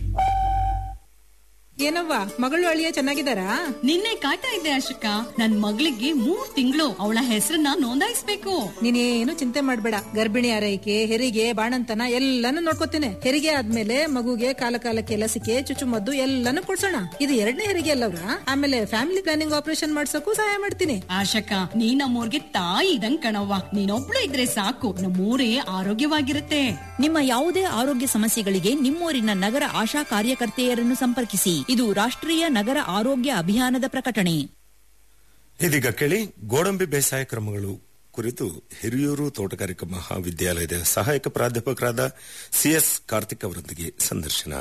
ಏನವ್ವ ಮಗಳು ಅಳಿಯ ಚೆನ್ನಾಗಿದ್ದಾರಾ ನಿನ್ನೆ ಕಾಯ್ತಾ ಇದ್ದೆ ಅಶೋಕ ನನ್ ಮಗಳಿಗೆ ಮೂರ್ ತಿಂಗಳು ಅವಳ ಹೆಸರನ್ನ ನೋಂದಾಯಿಸ್ಬೇಕು ನೀನೇನು ಚಿಂತೆ ಮಾಡ್ಬೇಡ ಗರ್ಭಿಣಿ ಆರೈಕೆ ಹೆರಿಗೆ ಬಾಣಂತನ ಎಲ್ಲಾನು ನೋಡ್ಕೋತೇನೆ ಹೆರಿಗೆ ಆದ್ಮೇಲೆ ಮಗುಗೆ ಕಾಲ ಕಾಲಕ್ಕೆ ಲಸಿಕೆ ಚುಚ್ಚುಮದ್ದು ಎಲ್ಲಾನು ಕೊಡ್ಸೋಣ ಇದು ಎರಡನೇ ಹೆರಿಗೆ ಅಲ್ಲವ್ರ ಆಮೇಲೆ ಫ್ಯಾಮಿಲಿ ಪ್ಲಾನಿಂಗ್ ಆಪರೇಷನ್ ಮಾಡ್ಸಕ್ಕೂ ಸಹಾಯ ಮಾಡ್ತೀನಿ ಆಶಕ ನೀ ನಮ್ಮೂರ್ಗೆ ತಾಯಿ ಇದಂಗ್ ಕಣವ್ವ ನೀನೊಬ್ಳು ಇದ್ರೆ ಸಾಕು ನಮ್ಮೂರೇ ಆರೋಗ್ಯವಾಗಿರುತ್ತೆ ನಿಮ್ಮ ಯಾವುದೇ ಆರೋಗ್ಯ ಸಮಸ್ಯೆಗಳಿಗೆ ನಿಮ್ಮೂರಿನ ನಗರ ಆಶಾ ಕಾರ್ಯಕರ್ತೆಯರನ್ನು ಸಂಪರ್ಕಿಸಿ ಇದು ರಾಷ್ಟ್ರೀಯ ನಗರ ಆರೋಗ್ಯ ಅಭಿಯಾನದ ಪ್ರಕಟಣೆ ಇದೀಗ ಕೇಳಿ ಗೋಡಂಬಿ ಬೇಸಾಯ ಕ್ರಮಗಳು ಕುರಿತು ಹಿರಿಯೂರು ತೋಟಗಾರಿಕಾ ಮಹಾವಿದ್ಯಾಲಯದ ಸಹಾಯಕ ಪ್ರಾಧ್ಯಾಪಕರಾದ ಸಿಎಸ್ ಕಾರ್ತಿಕ್ ಅವರೊಂದಿಗೆ ಸಂದರ್ಶನ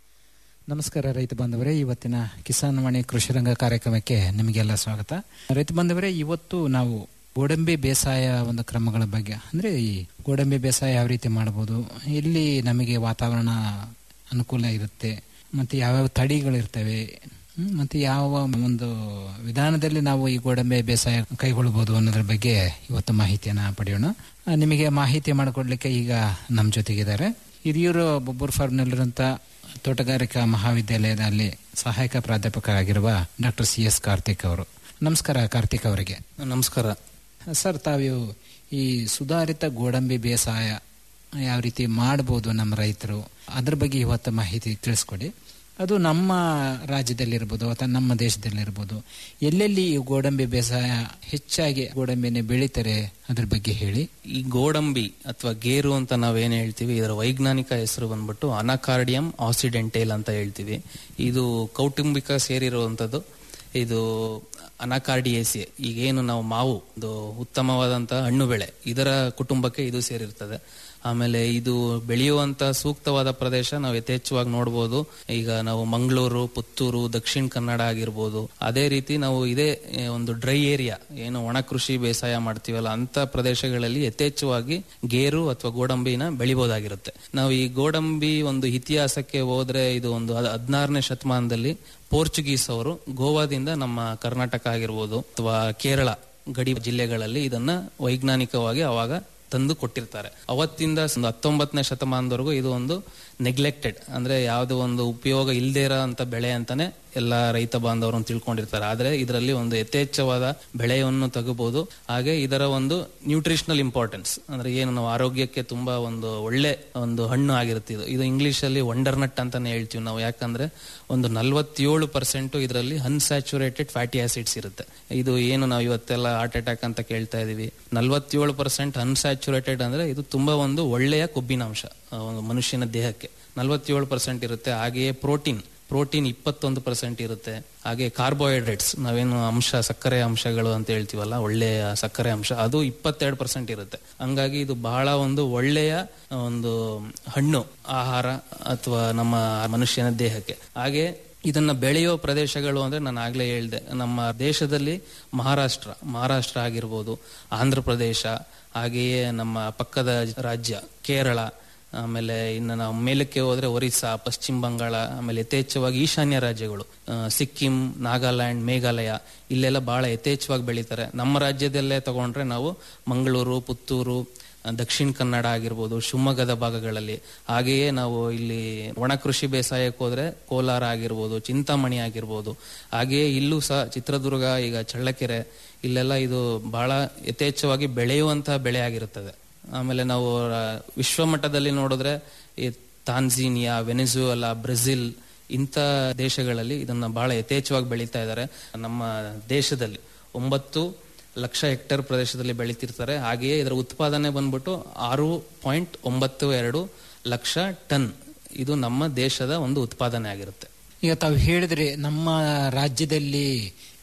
ನಮಸ್ಕಾರ ರೈತ ಬಾಂಧವರೇ ಇವತ್ತಿನ ಕಿಸಾನ್ ವಾಣಿ ಕೃಷಿ ರಂಗ ಕಾರ್ಯಕ್ರಮಕ್ಕೆ ನಿಮಗೆಲ್ಲ ಸ್ವಾಗತ ರೈತ ಬಾಂಧವರೇ ಇವತ್ತು ನಾವು ಗೋಡಂಬಿ ಬೇಸಾಯ ಒಂದು ಕ್ರಮಗಳ ಬಗ್ಗೆ ಅಂದ್ರೆ ಈ ಗೋಡಂಬಿ ಬೇಸಾಯ ಯಾವ ರೀತಿ ಮಾಡಬಹುದು ಎಲ್ಲಿ ನಮಗೆ ವಾತಾವರಣ ಅನುಕೂಲ ಇರುತ್ತೆ ಮತ್ತೆ ಯಾವ್ಯಾವ ತಳಿಗಳಿರ್ತವೆ ಹ್ಮ್, ಮತ್ತೆ ಯಾವ ಒಂದು ವಿಧಾನದಲ್ಲಿ ನಾವು ಈ ಗೋಡಂಬಿ ಬೇಸಾಯ ಕೈಗೊಳ್ಳಬಹುದು ಅನ್ನೋದ್ರ ಬಗ್ಗೆ ಇವತ್ತು ಮಾಹಿತಿಯನ್ನ ಪಡೆಯೋಣ ಆ, ನಿಮಗೆ ಮಾಹಿತಿ ಮಾಡಿಕೊಡ್ಲಿಕ್ಕೆ ಈಗ ನಮ್ಮ ಜೊತೆಗಿದ್ದಾರೆ ಹಿರಿಯೂರು ಬೊಬ್ಬರ್ ಫಾರ್ಮ್ನಲ್ಲಿರುವಂತ ತೋಟಗಾರಿಕಾ ಮಹಾವಿದ್ಯಾಲಯದಲ್ಲಿ ಸಹಾಯಕ ಪ್ರಾಧ್ಯಾಪಕರಾಗಿರುವ ಡಾಕ್ಟರ್ ಸಿ ಎಸ್ ಕಾರ್ತಿಕ್ ಅವರು ನಮಸ್ಕಾರ ಕಾರ್ತಿಕ್ ಅವರಿಗೆ ನಮಸ್ಕಾರ ಸರ್ ತಾವು ಈ ಸುಧಾರಿತ ಗೋಡಂಬಿ ಬೇಸಾಯ ಯಾವ ರೀತಿ ಮಾಡಬಹುದು ನಮ್ಮ ರೈತರು ಅದ್ರ ಬಗ್ಗೆ ಇವತ್ತು ಮಾಹಿತಿ ತಿಳಿಸ್ಕೊಡಿ ಅದು ನಮ್ಮ ರಾಜ್ಯದಲ್ಲಿರ್ಬೋದು ಅಥವಾ ನಮ್ಮ ದೇಶದಲ್ಲಿರ್ಬೋದು ಎಲ್ಲೆಲ್ಲಿ ಈ ಗೋಡಂಬಿ ಬೇಸಾಯ ಹೆಚ್ಚಾಗಿ ಗೋಡಂಬಿನೇ ಬೆಳೀತಾರೆ ಅದ್ರ ಬಗ್ಗೆ ಹೇಳಿ ಈ ಗೋಡಂಬಿ ಅಥವಾ ಗೇರು ಅಂತ ನಾವೇನ್ ಹೇಳ್ತೀವಿ ಇದರ ವೈಜ್ಞಾನಿಕ ಹೆಸರು ಬಂದ್ಬಿಟ್ಟು ಅನಾಕಾರ್ಡಿಯಂ ಆಸಿಡೆಂಟೇಲ್ ಅಂತ ಹೇಳ್ತೀವಿ ಇದು ಕೌಟುಂಬಿಕ ಸೇರಿರುವಂತದ್ದು ಇದು ಅನಾಕಾರ್ಡಿಯೇಸಿ ಈಗೇನು ನಾವು ಮಾವು ಇದು ಉತ್ತಮವಾದಂತಹ ಹಣ್ಣು ಬೆಳೆ ಇದರ ಕುಟುಂಬಕ್ಕೆ ಇದು ಸೇರಿರ್ತದೆ ಆಮೇಲೆ ಇದು ಬೆಳೆಯುವಂತ ಸೂಕ್ತವಾದ ಪ್ರದೇಶ ನಾವು ಯಥೇಚ್ಛವಾಗಿ ನೋಡಬಹುದು ಈಗ ನಾವು ಮಂಗಳೂರು ಪುತ್ತೂರು ದಕ್ಷಿಣ ಕನ್ನಡ ಆಗಿರ್ಬೋದು ಅದೇ ರೀತಿ ನಾವು ಇದೇ ಏ, ಒಂದು ಡ್ರೈ ಏರಿಯಾ ಏನು ಒಣ ಕೃಷಿ ಬೇಸಾಯ ಮಾಡ್ತೀವಲ್ಲ ಅಂತ ಪ್ರದೇಶಗಳಲ್ಲಿ ಯಥೇಚ್ಛವಾಗಿ ಗೇರು ಅಥವಾ ಗೋಡಂಬಿನ ಬೆಳಿಬಹುದಾಗಿರುತ್ತೆ ನಾವು ಈ ಗೋಡಂಬಿ ಒಂದು ಇತಿಹಾಸಕ್ಕೆ ಹೋದ್ರೆ ಇದು ಒಂದು ಹದ್- ಹದಿನಾರನೇ ಶತಮಾನದಲ್ಲಿ ಪೋರ್ಚುಗೀಸ್ ಅವರು ಗೋವಾದಿಂದ ನಮ್ಮ ಕರ್ನಾಟಕ ಆಗಿರ್ಬೋದು ಅಥವಾ ಕೇರಳ ಗಡಿ ಜಿಲ್ಲೆಗಳಲ್ಲಿ ಇದನ್ನ ವೈಜ್ಞಾನಿಕವಾಗಿ ಅವಾಗ ತಂದು ಕೊಟ್ಟಿರ್ತಾರೆ ಅವತ್ತಿಂದ ಒಂದು ಹತ್ತೊಂಬತ್ತನೇ ಶತಮಾನದವರೆಗೂ ಇದು ಒಂದು ನೆಗ್ಲೆಕ್ಟೆಡ್ ಅಂದ್ರೆ ಯಾವುದೋ ಒಂದು ಉಪಯೋಗ ಇಲ್ಲದೇ ಇರೋ ಅಂತ ಬೆಳೆ ಅಂತಾನೆ ಎಲ್ಲ ರೈತ ಬಾಂಧವರು ತಿಳ್ಕೊಂಡಿರ್ತಾರೆ ಆದ್ರೆ ಇದರಲ್ಲಿ ಒಂದು ಯಥೇಚ್ಛವಾದ ಬೆಳೆಯನ್ನು ತಗೋಬಹುದು ಹಾಗೆ ಇದರ ಒಂದು ನ್ಯೂಟ್ರಿಷನಲ್ ಇಂಪಾರ್ಟೆನ್ಸ್ ಅಂದ್ರೆ ಏನು ನಾವು ಆರೋಗ್ಯಕ್ಕೆ ತುಂಬಾ ಒಂದು ಒಳ್ಳೆ ಒಂದು ಹಣ್ಣು ಆಗಿರುತ್ತೆ ಇದು ಇದು ಇಂಗ್ಲಿಷ್ ಅಲ್ಲಿ ವಂಡರ್ ನಟ್ ಅಂತಾನೆ ಹೇಳ್ತೀವಿ ನಾವು ಯಾಕಂದ್ರೆ ಒಂದು ನಲ್ವತ್ತೇಳು ಪರ್ಸೆಂಟ್ ಇದರಲ್ಲಿ ಅನ್ಸ್ಯಾಚುರೇಟೆಡ್ ಫ್ಯಾಟಿ ಆಸಿಡ್ಸ್ ಇರುತ್ತೆ ಇದು ಏನು ನಾವು ಇವತ್ತೆಲ್ಲ ಹಾರ್ಟ್ ಅಟ್ಯಾಕ್ ಅಂತ ಕೇಳ್ತಾ ಇದೀವಿ ನಲ್ವತ್ತೇಳು ಪರ್ಸೆಂಟ್ ಅನ್ಸ್ಯಾಚುರೇಟೆಡ್ ಅಂದ್ರೆ ಇದು ತುಂಬಾ ಒಂದು ಒಳ್ಳೆಯ ಕೊಬ್ಬಿನಾಂಶ ಆ, ಒಂದು ಮನುಷ್ಯನ ದೇಹಕ್ಕೆ ನಲ್ವತ್ತೇಳು ಪರ್ಸೆಂಟ್ ಇರುತ್ತೆ ಹಾಗೆಯೇ ಪ್ರೋಟೀನ್ ಪ್ರೋಟೀನ್ ಇಪ್ಪತ್ತೊಂದು ಪರ್ಸೆಂಟ್ ಇರುತ್ತೆ ಹಾಗೆ ಕಾರ್ಬೋಹೈಡ್ರೇಟ್ಸ್ ನಾವೇನು ಅಂಶ ಸಕ್ಕರೆ ಅಂಶಗಳು ಅಂತ ಹೇಳ್ತೀವಲ್ಲ ಒಳ್ಳೆಯ ಸಕ್ಕರೆ ಅಂಶ ಅದು ಇಪ್ಪತ್ತೆರಡು ಪರ್ಸೆಂಟ್ ಇರುತ್ತೆ ಹಂಗಾಗಿ ಇದು ಬಹಳ ಒಂದು ಒಳ್ಳೆಯ ಒಂದು ಹಣ್ಣು ಆಹಾರ ಅಥವಾ ನಮ್ಮ ಮನುಷ್ಯನ ದೇಹಕ್ಕೆ ಹಾಗೆ ಇದನ್ನ ಬೆಳೆಯೋ ಪ್ರದೇಶಗಳು ಅಂದ್ರೆ ನಾನು ಆಗ್ಲೇ ಹೇಳ್ದೆ ನಮ್ಮ ದೇಶದಲ್ಲಿ ಮಹಾರಾಷ್ಟ್ರ ಮಹಾರಾಷ್ಟ್ರ ಆಗಿರ್ಬೋದು ಆಂಧ್ರ ಪ್ರದೇಶ ಹಾಗೆಯೇ ನಮ್ಮ ಪಕ್ಕದ ರಾಜ್ಯ ಕೇರಳ ಆಮೇಲೆ ಇನ್ನು ನಾವು ಮೇಲಕ್ಕೆ ಹೋದ್ರೆ ಒರಿಸ್ಸಾ ಪಶ್ಚಿಮ ಬಂಗಾಳ ಆಮೇಲೆ ಯಥೇಚ್ಛವಾಗಿ ಈಶಾನ್ಯ ರಾಜ್ಯಗಳು ಆ, ಸಿಕ್ಕಿಂ ನಾಗಾಲ್ಯಾಂಡ್ ಮೇಘಾಲಯ ಇಲ್ಲೆಲ್ಲ ಬಹಳ ಯಥೇಚ್ಛವಾಗಿ ಬೆಳೀತಾರೆ ನಮ್ಮ ರಾಜ್ಯದಲ್ಲೇ ತಗೊಂಡ್ರೆ ನಾವು ಮಂಗಳೂರು ಪುತ್ತೂರು ಆ, ದಕ್ಷಿಣ ಕನ್ನಡ ಆಗಿರ್ಬೋದು ಶಿವಮೊಗ್ಗದ ಭಾಗಗಳಲ್ಲಿ ಹಾಗೆಯೇ ನಾವು ಇಲ್ಲಿ ಒಣ ಕೃಷಿ ಬೇಸಾಯಕ್ಕೆ ಹೋದ್ರೆ ಕೋಲಾರ ಆಗಿರ್ಬೋದು ಚಿಂತಾಮಣಿ ಆಗಿರ್ಬೋದು ಹಾಗೆಯೇ ಇಲ್ಲೂ ಸಹ ಚಿತ್ರದುರ್ಗ ಈಗ ಚಳ್ಳಕೆರೆ ಇಲ್ಲೆಲ್ಲ ಇದು ಬಹಳ ಯಥೇಚ್ಛವಾಗಿ ಬೆಳೆಯುವಂತಹ ಬೆಳೆ ಆಗಿರುತ್ತದೆ ಆಮೇಲೆ ನಾವು ಆ, ವಿಶ್ವ ಮಟ್ಟದಲ್ಲಿ ನೋಡಿದ್ರೆ ಈ ತಾನ್ಝೀನಿಯಾ ವೆನೆಜುಯಲಾ ಬ್ರೆಜಿಲ್ ಇಂಥ ದೇಶಗಳಲ್ಲಿ ಇದನ್ನ ಬಹಳ ಯಥೇಚ್ಛವಾಗಿ ಬೆಳೀತಾ ಇದ್ದಾರೆ ನಮ್ಮ ದೇಶದಲ್ಲಿ ಒಂಬತ್ತು ಲಕ್ಷ ಹೆಕ್ಟೇರ್ ಪ್ರದೇಶದಲ್ಲಿ ಬೆಳೀತಿರ್ತಾರೆ ಹಾಗೆಯೇ ಇದರ ಉತ್ಪಾದನೆ ಬಂದ್ಬಿಟ್ಟು ಆರು ಪಾಯಿಂಟ್ ಒಂಬತ್ತು ಎರಡು ಲಕ್ಷ ಟನ್ ಇದು ನಮ್ಮ ದೇಶದ ಒಂದು ಉತ್ಪಾದನೆ ಆಗಿರುತ್ತೆ ಈಗ ತಾವು ಹೇಳಿದ್ರೆ ನಮ್ಮ ರಾಜ್ಯದಲ್ಲಿ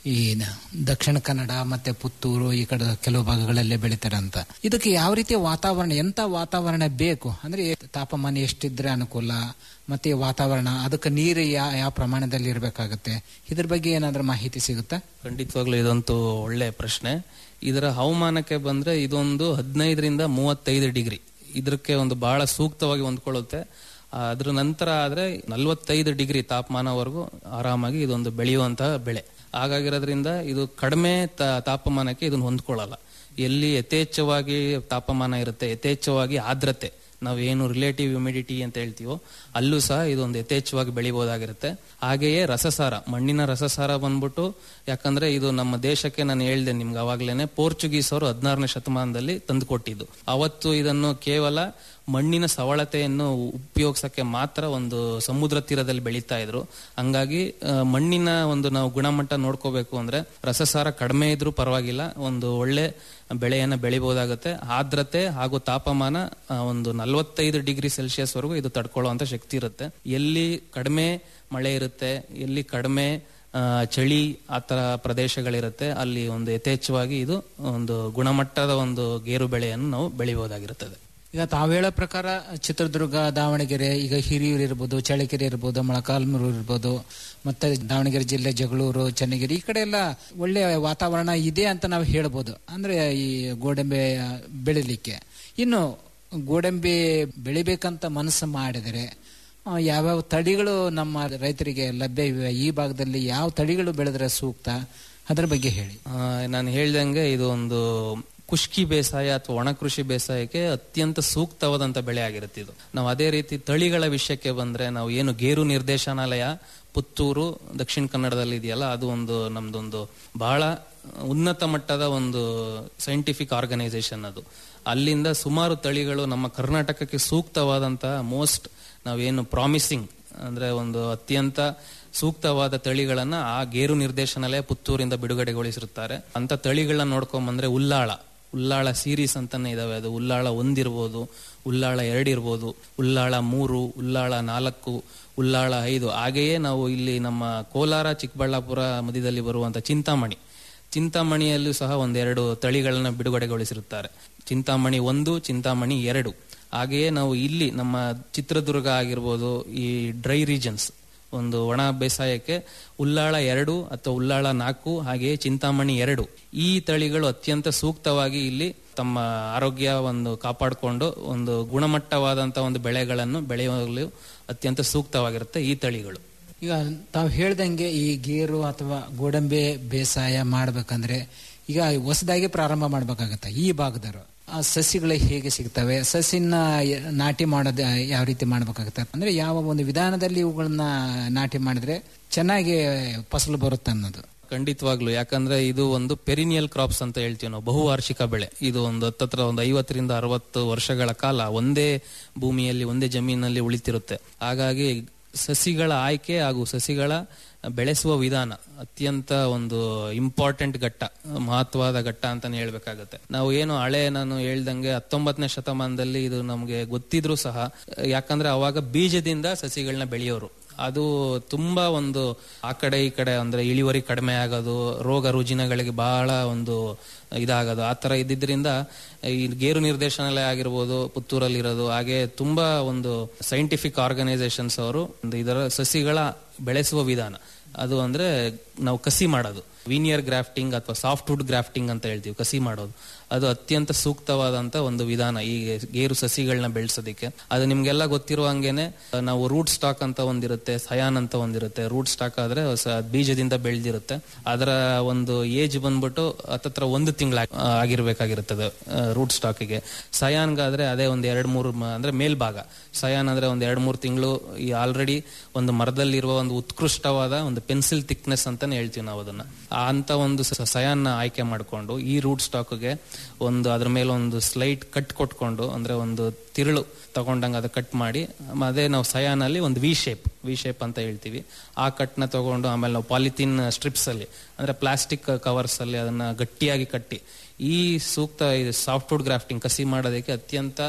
ಈ ನ- ದಕ್ಷಿಣ ಕನ್ನಡ ಮತ್ತೆ ಪುತ್ತೂರು ಈ ಕಡೆ ಕೆಲವು ಭಾಗಗಳಲ್ಲೇ ಬೆಳಿತಾರೆ ಅಂತ ಇದಕ್ಕೆ ಯಾವ ರೀತಿಯ ವಾತಾವರಣ ಎಂತ ವಾತಾವರಣ ಬೇಕು ಅಂದ್ರೆ ತಾಪಮಾನ ಎಷ್ಟಿದ್ರೆ ಅನುಕೂಲ ಮತ್ತೆ ಈ ವಾತಾವರಣ ಅದಕ್ಕೆ ನೀರು ಯಾವ ಯಾವ ಪ್ರಮಾಣದಲ್ಲಿ ಇರಬೇಕಾಗುತ್ತೆ ಇದ್ರ ಬಗ್ಗೆ ಏನಾದ್ರೂ ಮಾಹಿತಿ ಸಿಗುತ್ತಾ ಖಂಡಿತವಾಗ್ಲೂ ಇದಂತೂ ಒಳ್ಳೆ ಪ್ರಶ್ನೆ ಇದರ ಹವಾಮಾನಕ್ಕೆ ಬಂದ್ರೆ ಇದೊಂದು ಹದಿನೈದರಿಂದ ಮೂವತ್ತೈದು ಡಿಗ್ರಿ ಇದಕ್ಕೆ ಒಂದು ಬಹಳ ಸೂಕ್ತವಾಗಿ ಹೊಂದ್ಕೊಳ್ಳುತ್ತೆ ಆ, ಅದ್ರ ನಂತರ ಆದ್ರೆ ನಲವತ್ತೈದು ಡಿಗ್ರಿ ತಾಪಮಾನವರೆಗೂ ಆರಾಮಾಗಿ ಇದೊಂದು ಬೆಳೆಯುವಂತಹ ಬೆಳೆ ಹಾಗಾಗಿರೋದ್ರಿಂದ ಇದು ಕಡಿಮೆ ತ- ತಾಪಮಾನಕ್ಕೆ ಇದನ್ನು ಹೊಂದ್ಕೊಳ್ಳಲ್ಲ ಎಲ್ಲಿ ಯಥೇಚ್ಛವಾಗಿ ತಾಪಮಾನ ಇರುತ್ತೆ ಯಥೇಚ್ಛವಾಗಿ ಆರ್ದ್ರತೆ ನಾವೇನು ರಿಲೇಟಿವ್ ಹ್ಯುಮಿಡಿಟಿ ಅಂತ ಹೇಳ್ತೀವೋ ಅಲ್ಲೂ ಸಹ ಇದೊಂದು ಯಥೇಚ್ಛವಾಗಿ ಬೆಳಿಬಹುದಾಗಿರುತ್ತೆ ಹಾಗೆಯೇ ರಸಸಾರ ಮಣ್ಣಿನ ರಸಸಾರ ಬಂದ್ಬಿಟ್ಟು ಯಾಕಂದ್ರೆ ಇದು ನಮ್ಮ ದೇಶಕ್ಕೆ ನಾನು ಹೇಳ್ದೆ ನಿಮ್ಗೆ ಅವಾಗ್ಲೇನೆ ಪೋರ್ಚುಗೀಸ್ ಅವರು ಹದಿನಾರನೇ ಶತಮಾನದಲ್ಲಿ ತಂದುಕೊಟ್ಟಿದ್ದು ಅವತ್ತು ಇದನ್ನು ಕೇವಲ ಮಣ್ಣಿನ ಸವಳತೆಯನ್ನು ಉಪಯೋಗಿಸಕ್ಕೆ ಮಾತ್ರ ಒಂದು ಸಮುದ್ರ ತೀರದಲ್ಲಿ ಬೆಳೀತಾ ಇದ್ರು ಹಂಗಾಗಿ ಆ, ಮಣ್ಣಿನ ಒಂದು ನಾವು ಗುಣಮಟ್ಟ ನೋಡ್ಕೋಬೇಕು ಅಂದ್ರೆ ರಸಸಾರ ಕಡಿಮೆ ಇದ್ರೂ ಪರವಾಗಿಲ್ಲ ಒಂದು ಒಳ್ಳೆ ಬೆಳೆಯನ್ನ ಬೆಳಿಬಹುದಾಗುತ್ತೆ ಆರ್ದ್ರತೆ ಹಾಗೂ ತಾಪಮಾನ ಆ, ಒಂದು ನಲವತ್ತೈದು ಡಿಗ್ರಿ ಸೆಲ್ಸಿಯಸ್ ವರೆಗೂ ಇದು ತಡ್ಕೊಳ್ಳುವಂತ ಶಕ್ತಿ ಇರುತ್ತೆ ಎಲ್ಲಿ ಕಡಿಮೆ ಮಳೆ ಇರುತ್ತೆ ಎಲ್ಲಿ ಕಡಿಮೆ ಆ, ಚಳಿ ಆ ತರ ಪ್ರದೇಶಗಳಿರುತ್ತೆ ಅಲ್ಲಿ ಒಂದು ಯಥೇಚ್ಛವಾಗಿ ಇದು ಒಂದು ಗುಣಮಟ್ಟದ ಒಂದು ಗೇರು ಬೆಳೆಯನ್ನು ನಾವು ಬೆಳಿಬಹುದಾಗಿರುತ್ತದೆ ಈಗ ತಾವು ಹೇಳೋ ಪ್ರಕಾರ ಚಿತ್ರದುರ್ಗ ದಾವಣಗೆರೆ ಈಗ ಹಿರಿಯೂರು ಇರ್ಬೋದು ಚಳ್ಳಕೆರೆ ಇರ್ಬೋದು ಮೊಳಕಾಲ್ಮೂರು ಇರ್ಬೋದು ಮತ್ತೆ ದಾವಣಗೆರೆ ಜಿಲ್ಲೆ ಜಗಳೂರು ಚನ್ನಗಿರಿ ಈ ಕಡೆ ಎಲ್ಲ ಒಳ್ಳೆ ವಾತಾವರಣ ಇದೆ ಅಂತ ನಾವು ಹೇಳ್ಬೋದು ಅಂದ್ರೆ ಈ ಗೋಡಂಬೆ ಬೆಳಿಲಿಕ್ಕೆ ಇನ್ನು ಗೋಡಂಬಿ ಬೆಳಿಬೇಕಂತ ಮನಸ್ಸು ಮಾಡಿದರೆ ಆ, ಯಾವ್ಯಾವ ತಳಿಗಳು ನಮ್ಮ ರೈತರಿಗೆ ಲಭ್ಯ ಇವೆ ಈ ಭಾಗದಲ್ಲಿ ಯಾವ ತಳಿಗಳು ಬೆಳೆದ್ರೆ ಸೂಕ್ತ ಅದರ ಬಗ್ಗೆ ಹೇಳಿ ಆ, ನಾನು ಹೇಳ್ದಂಗೆ ಇದು ಒಂದು ಕುಷ್ಕಿ ಬೇಸಾಯ ಅಥವಾ ಒಣ ಕೃಷಿ ಬೇಸಾಯಕ್ಕೆ ಅತ್ಯಂತ ಸೂಕ್ತವಾದಂತ ಬೆಳೆ ಆಗಿರುತ್ತೆ ಇದು ನಾವು ಅದೇ ರೀತಿ ತಳಿಗಳ ವಿಷಯಕ್ಕೆ ಬಂದ್ರೆ ನಾವು ಏನು ಗೇರು ನಿರ್ದೇಶನಾಲಯ ಪುತ್ತೂರು ದಕ್ಷಿಣ ಕನ್ನಡದಲ್ಲಿ ಇದೆಯಲ್ಲ ಅದು ಒಂದು ನಮ್ದೊಂದು ಬಹಳ ಉನ್ನತ ಮಟ್ಟದ ಒಂದು ಸೈಂಟಿಫಿಕ್ ಆರ್ಗನೈಸೇಷನ್ ಅದು ಅಲ್ಲಿಂದ ಸುಮಾರು ತಳಿಗಳು ನಮ್ಮ ಕರ್ನಾಟಕಕ್ಕೆ ಸೂಕ್ತವಾದಂತಹ ಮೋಸ್ಟ್ ನಾವೇನು ಪ್ರಾಮಿಸಿಂಗ್ ಅಂದ್ರೆ ಒಂದು ಅತ್ಯಂತ ಸೂಕ್ತವಾದ ತಳಿಗಳನ್ನ ಆ ಗೇರು ನಿರ್ದೇಶನಾಲಯ ಪುತ್ತೂರಿಂದ ಬಿಡುಗಡೆಗೊಳಿಸಿರುತ್ತಾರೆ ಅಂತ ತಳಿಗಳನ್ನ ನೋಡ್ಕೊಂಬಂದ್ರೆ ಉಲ್ಲಾಳ ಉಲ್ಲಾಳ ಸೀರೀಸ್ ಅಂತಾನೆ ಇದಾವೆ ಅದು ಉಲ್ಲಾಳ ಒಂದಿರ್ಬೋದು ಉಲ್ಲಾಳ ಎರಡಿರ್ಬೋದು ಉಲ್ಲಾಳ ಮೂರು ಉಲ್ಲಾಳ ನಾಲ್ಕು ಉಲ್ಲಾಳ ಐದು ಹಾಗೆಯೇ ನಾವು ಇಲ್ಲಿ ನಮ್ಮ ಕೋಲಾರ ಚಿಕ್ಕಬಳ್ಳಾಪುರ ಮಧ್ಯದಲ್ಲಿ ಬರುವಂತ ಚಿಂತಾಮಣಿ ಚಿಂತಾಮಣಿಯಲ್ಲೂ ಸಹ ಒಂದೆರಡು ತಳಿಗಳನ್ನ ಬಿಡುಗಡೆಗೊಳಿಸಿರುತ್ತಾರೆ ಚಿಂತಾಮಣಿ ಒಂದು ಚಿಂತಾಮಣಿ ಎರಡು ಹಾಗೆಯೇ ನಾವು ಇಲ್ಲಿ ನಮ್ಮ ಚಿತ್ರದುರ್ಗ ಆಗಿರ್ಬೋದು ಈ ಡ್ರೈ ರೀಜನ್ಸ್ ಒಂದು ಒಣ ಬೇಸಾಯಕ್ಕೆ ಉಲ್ಲಾಳ ಎರಡು ಅಥವಾ ಉಲ್ಲಾಳ ನಾಲ್ಕು ಹಾಗೆಯೇ ಚಿಂತಾಮಣಿ ಎರಡು ಈ ತಳಿಗಳು ಅತ್ಯಂತ ಸೂಕ್ತವಾಗಿ ಇಲ್ಲಿ ತಮ್ಮ ಆರೋಗ್ಯ ಒಂದು ಕಾಪಾಡಿಕೊಂಡು ಒಂದು ಗುಣಮಟ್ಟವಾದಂತಹ ಒಂದು ಬೆಳೆಗಳನ್ನು ಬೆಳೆಯಲು ಅತ್ಯಂತ ಸೂಕ್ತವಾಗಿರುತ್ತೆ ಈ ತಳಿಗಳು ಈಗ ತಾವು ಹೇಳ್ದಂಗೆ ಈ ಗೇರು ಅಥವಾ ಗೋಡಂಬೆ ಬೇಸಾಯ ಮಾಡ್ಬೇಕಂದ್ರೆ ಈಗ ಹೊಸದಾಗಿ ಪ್ರಾರಂಭ ಮಾಡ್ಬೇಕಾಗತ್ತೆ ಈ ಭಾಗದವರು ಆ ಸಸಿಗಳು ಹೇಗೆ ಸಿಗ್ತವೆ ಸಸಿನ ಯ- ನಾಟಿ ಮಾಡೋದು ಯಾವ ರೀತಿ ಮಾಡ್ಬೇಕಾಗತ್ತೆ ಅಂದ್ರೆ ಯಾವ ಒಂದು ವಿಧಾನದಲ್ಲಿ ಇವುಗಳನ್ನ ನಾಟಿ ಮಾಡಿದ್ರೆ ಚೆನ್ನಾಗಿ ಫಸಲು ಬರುತ್ತೆ ಅನ್ನೋದು ಖಂಡಿತವಾಗ್ಲು ಯಾಕಂದ್ರೆ ಇದು ಒಂದು ಪೆರಿನಿಯಲ್ ಕ್ರಾಪ್ಸ್ ಅಂತ ಹೇಳ್ತೀವಿ ನಾವು ಬಹುವಾರ್ಷಿಕ ಬೆಳೆ ಇದು ಒಂದು ಹತ್ತತ್ರ ಒಂದು ಐವತ್ತರಿಂದ ಅರವತ್ತು ವರ್ಷಗಳ ಕಾಲ ಒಂದೇ ಭೂಮಿಯಲ್ಲಿ ಒಂದೇ ಜಮೀನಲ್ಲಿ ಉಳಿತಿರುತ್ತೆ ಹಾಗಾಗಿ ಸಸಿಗಳ ಆಯ್ಕೆ ಹಾಗೂ ಸಸಿಗಳ ಬೆಳೆಸುವ ವಿಧಾನ ಅತ್ಯಂತ ಒಂದು ಇಂಪಾರ್ಟೆಂಟ್ ಘಟ್ಟ ಮಹತ್ವದ ಘಟ್ಟ ಅಂತಾನೆ ಹೇಳ್ಬೇಕಾಗತ್ತೆ ನಾವು ಏನು ಹಳೆ ನಾನು ಹೇಳ್ದಂಗೆ ಹತ್ತೊಂಬತ್ತನೇ ಶತಮಾನದಲ್ಲಿ ಇದು ನಮಗೆ ಗೊತ್ತಿದ್ರು ಸಹ ಯಾಕಂದ್ರೆ ಅವಾಗ ಬೀಜದಿಂದ ಸಸಿಗಳನ್ನ ಬೆಳೆಯೋರು ಅದು ತುಂಬಾ ಒಂದು ಆ ಕಡೆ ಈ ಕಡೆ ಅಂದ್ರೆ ಇಳುವರಿ ಕಡಿಮೆ ಆಗೋದು ರೋಗ ರುಜಿನಗಳಿಗೆ ಬಹಳ ಒಂದು ಇದಾಗೋದು ಆ ತರ ಇದ್ದಿದ್ರಿಂದ ಈ ಗೇರು ನಿರ್ದೇಶನಾಲಯ ಆಗಿರ್ಬೋದು ಪುತ್ತೂರಲ್ಲಿ ಇರೋದು ಹಾಗೆ ತುಂಬಾ ಒಂದು ಸೈಂಟಿಫಿಕ್ ಆರ್ಗನೈಸೇಷನ್ಸ್ ಅವರು ಒಂದು ಇದರ ಸಸಿಗಳ ಬೆಳೆಸುವ ವಿಧಾನ ಅದು ಅಂದ್ರೆ ನಾವು ಕಸಿ ಮಾಡೋದು ವೀನಿಯರ್ ಗ್ರಾಫ್ಟಿಂಗ್ ಅಥವಾ ಸಾಫ್ಟ್ವುಡ್ ಗ್ರಾಫ್ಟಿಂಗ್ ಅಂತ ಹೇಳ್ತೀವಿ ಕಸಿ ಮಾಡೋದು ಅದು ಅತ್ಯಂತ ಸೂಕ್ತವಾದಂತ ಒಂದು ವಿಧಾನ ಈ ಗೇರು ಸಸಿಗಳನ್ನ ಬೆಳೆಸೋದಕ್ಕೆ ಅದು ನಿಮ್ಗೆಲ್ಲ ಗೊತ್ತಿರೋ ಹಂಗೇನೆ ನಾವು ರೂಟ್ ಸ್ಟಾಕ್ ಅಂತ ಒಂದಿರುತ್ತೆ ಸಯಾನ್ ಅಂತ ಒಂದಿರುತ್ತೆ ರೂಟ್ ಸ್ಟಾಕ್ ಆದ್ರೆ ಸ- ಬೀಜದಿಂದ ಬೆಳೆದಿರುತ್ತೆ ಅದರ ಒಂದು ಏಜ್ ಬಂದ್ಬಿಟ್ಟು ಹತ್ತತ್ರ ಒಂದು ತಿಂಗಳ ಆಗಿರ್ಬೇಕಾಗಿರುತ್ತದೆ ರೂಟ್ ಸ್ಟಾಕಿಗೆ ಸಯಾನ್ಗಾದ್ರೆ ಅದೇ ಒಂದ್ ಎರಡ್ ಮೂರು ಮ- ಅಂದ್ರೆ ಮೇಲ್ಭಾಗ ಸಯಾನ್ ಅಂದ್ರೆ ಒಂದ್ ಎರಡ್ ಮೂರು ತಿಂಗಳು ಈ ಆಲ್ರೆಡಿ ಒಂದು ಮರದಲ್ಲಿರುವ ಒಂದು ಉತ್ಕೃಷ್ಟವಾದ ಒಂದು ಪೆನ್ಸಿಲ್ ಥಿಕ್ನೆಸ್ ಅಂತಾನೆ ಹೇಳ್ತೀವಿ ನಾವು ಅದನ್ನ ಆ ಅಂತ ಒಂದು ಸ- ಸಯಾನ್ನ ಆಯ್ಕೆ ಮಾಡಿಕೊಂಡು ಈ ರೂಟ್ ಸ್ಟಾಕ್ಗೆ ಒಂದು ಅದ್ರ ಮೇಲೆ ಒಂದು ಸ್ಲೈಟ್ ಕಟ್ ಕೊಟ್ಕೊಂಡು ಅಂದ್ರೆ ಒಂದು ತಿರುಳು ತಗೊಂಡಂಗೆ ಅದು ಕಟ್ ಮಾಡಿ ಮ- ಅದೇ ನಾವು ಸಯಾನಲ್ಲಿ ಒಂದು ವಿ ಶೇಪ್ ವಿ ಶೇಪ್ ಅಂತ ಹೇಳ್ತೀವಿ ಆ ಕಟ್ನ ತಗೊಂಡು ಆಮೇಲೆ ನಾವು ಪಾಲಿಥಿನ್ ಸ್ಟ್ರಿಪ್ಸ್ ಅಲ್ಲಿ ಅಂದ್ರೆ ಪ್ಲಾಸ್ಟಿಕ್ ಕವರ್ಸ್ ಅಲ್ಲಿ ಅದನ್ನ ಗಟ್ಟಿಯಾಗಿ ಕಟ್ಟಿ ಈ ಸೂಕ್ತ ಸಾಫ್ಟ್ವುಡ್ ಗ್ರಾಫ್ಟಿಂಗ್ ಕಸಿ ಮಾಡೋದಕ್ಕೆ ಅತ್ಯಂತ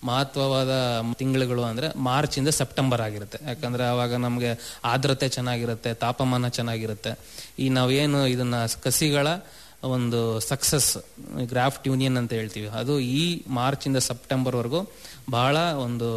ಮಹತ್ವವಾದ ತಿಂಗಳುಗಳು ಅಂದ್ರೆ ಮಾರ್ಚ್ ಇಂದ ಸೆಪ್ಟೆಂಬರ್ ಆಗಿರುತ್ತೆ ಯಾಕಂದ್ರೆ ಅವಾಗ ನಮ್ಗೆ ಆರ್ದ್ರತೆ ಚೆನ್ನಾಗಿರುತ್ತೆ ತಾಪಮಾನ ಚೆನ್ನಾಗಿರುತ್ತೆ ಈ ನಾವೇನು ಇದನ್ನ ಕಸಿಗಳ ಒಂದು ಸಕ್ಸಸ್ ಗ್ರಾಫ್ಟ್ ಯೂನಿಯನ್ ಅಂತ ಹೇಳ್ತೀವಿ ಅದು ಈ ಮಾರ್ಚ್ ಇಂದ ಸೆಪ್ಟೆಂಬರ್ ವರೆಗೂ ಬಹಳ ಒಂದು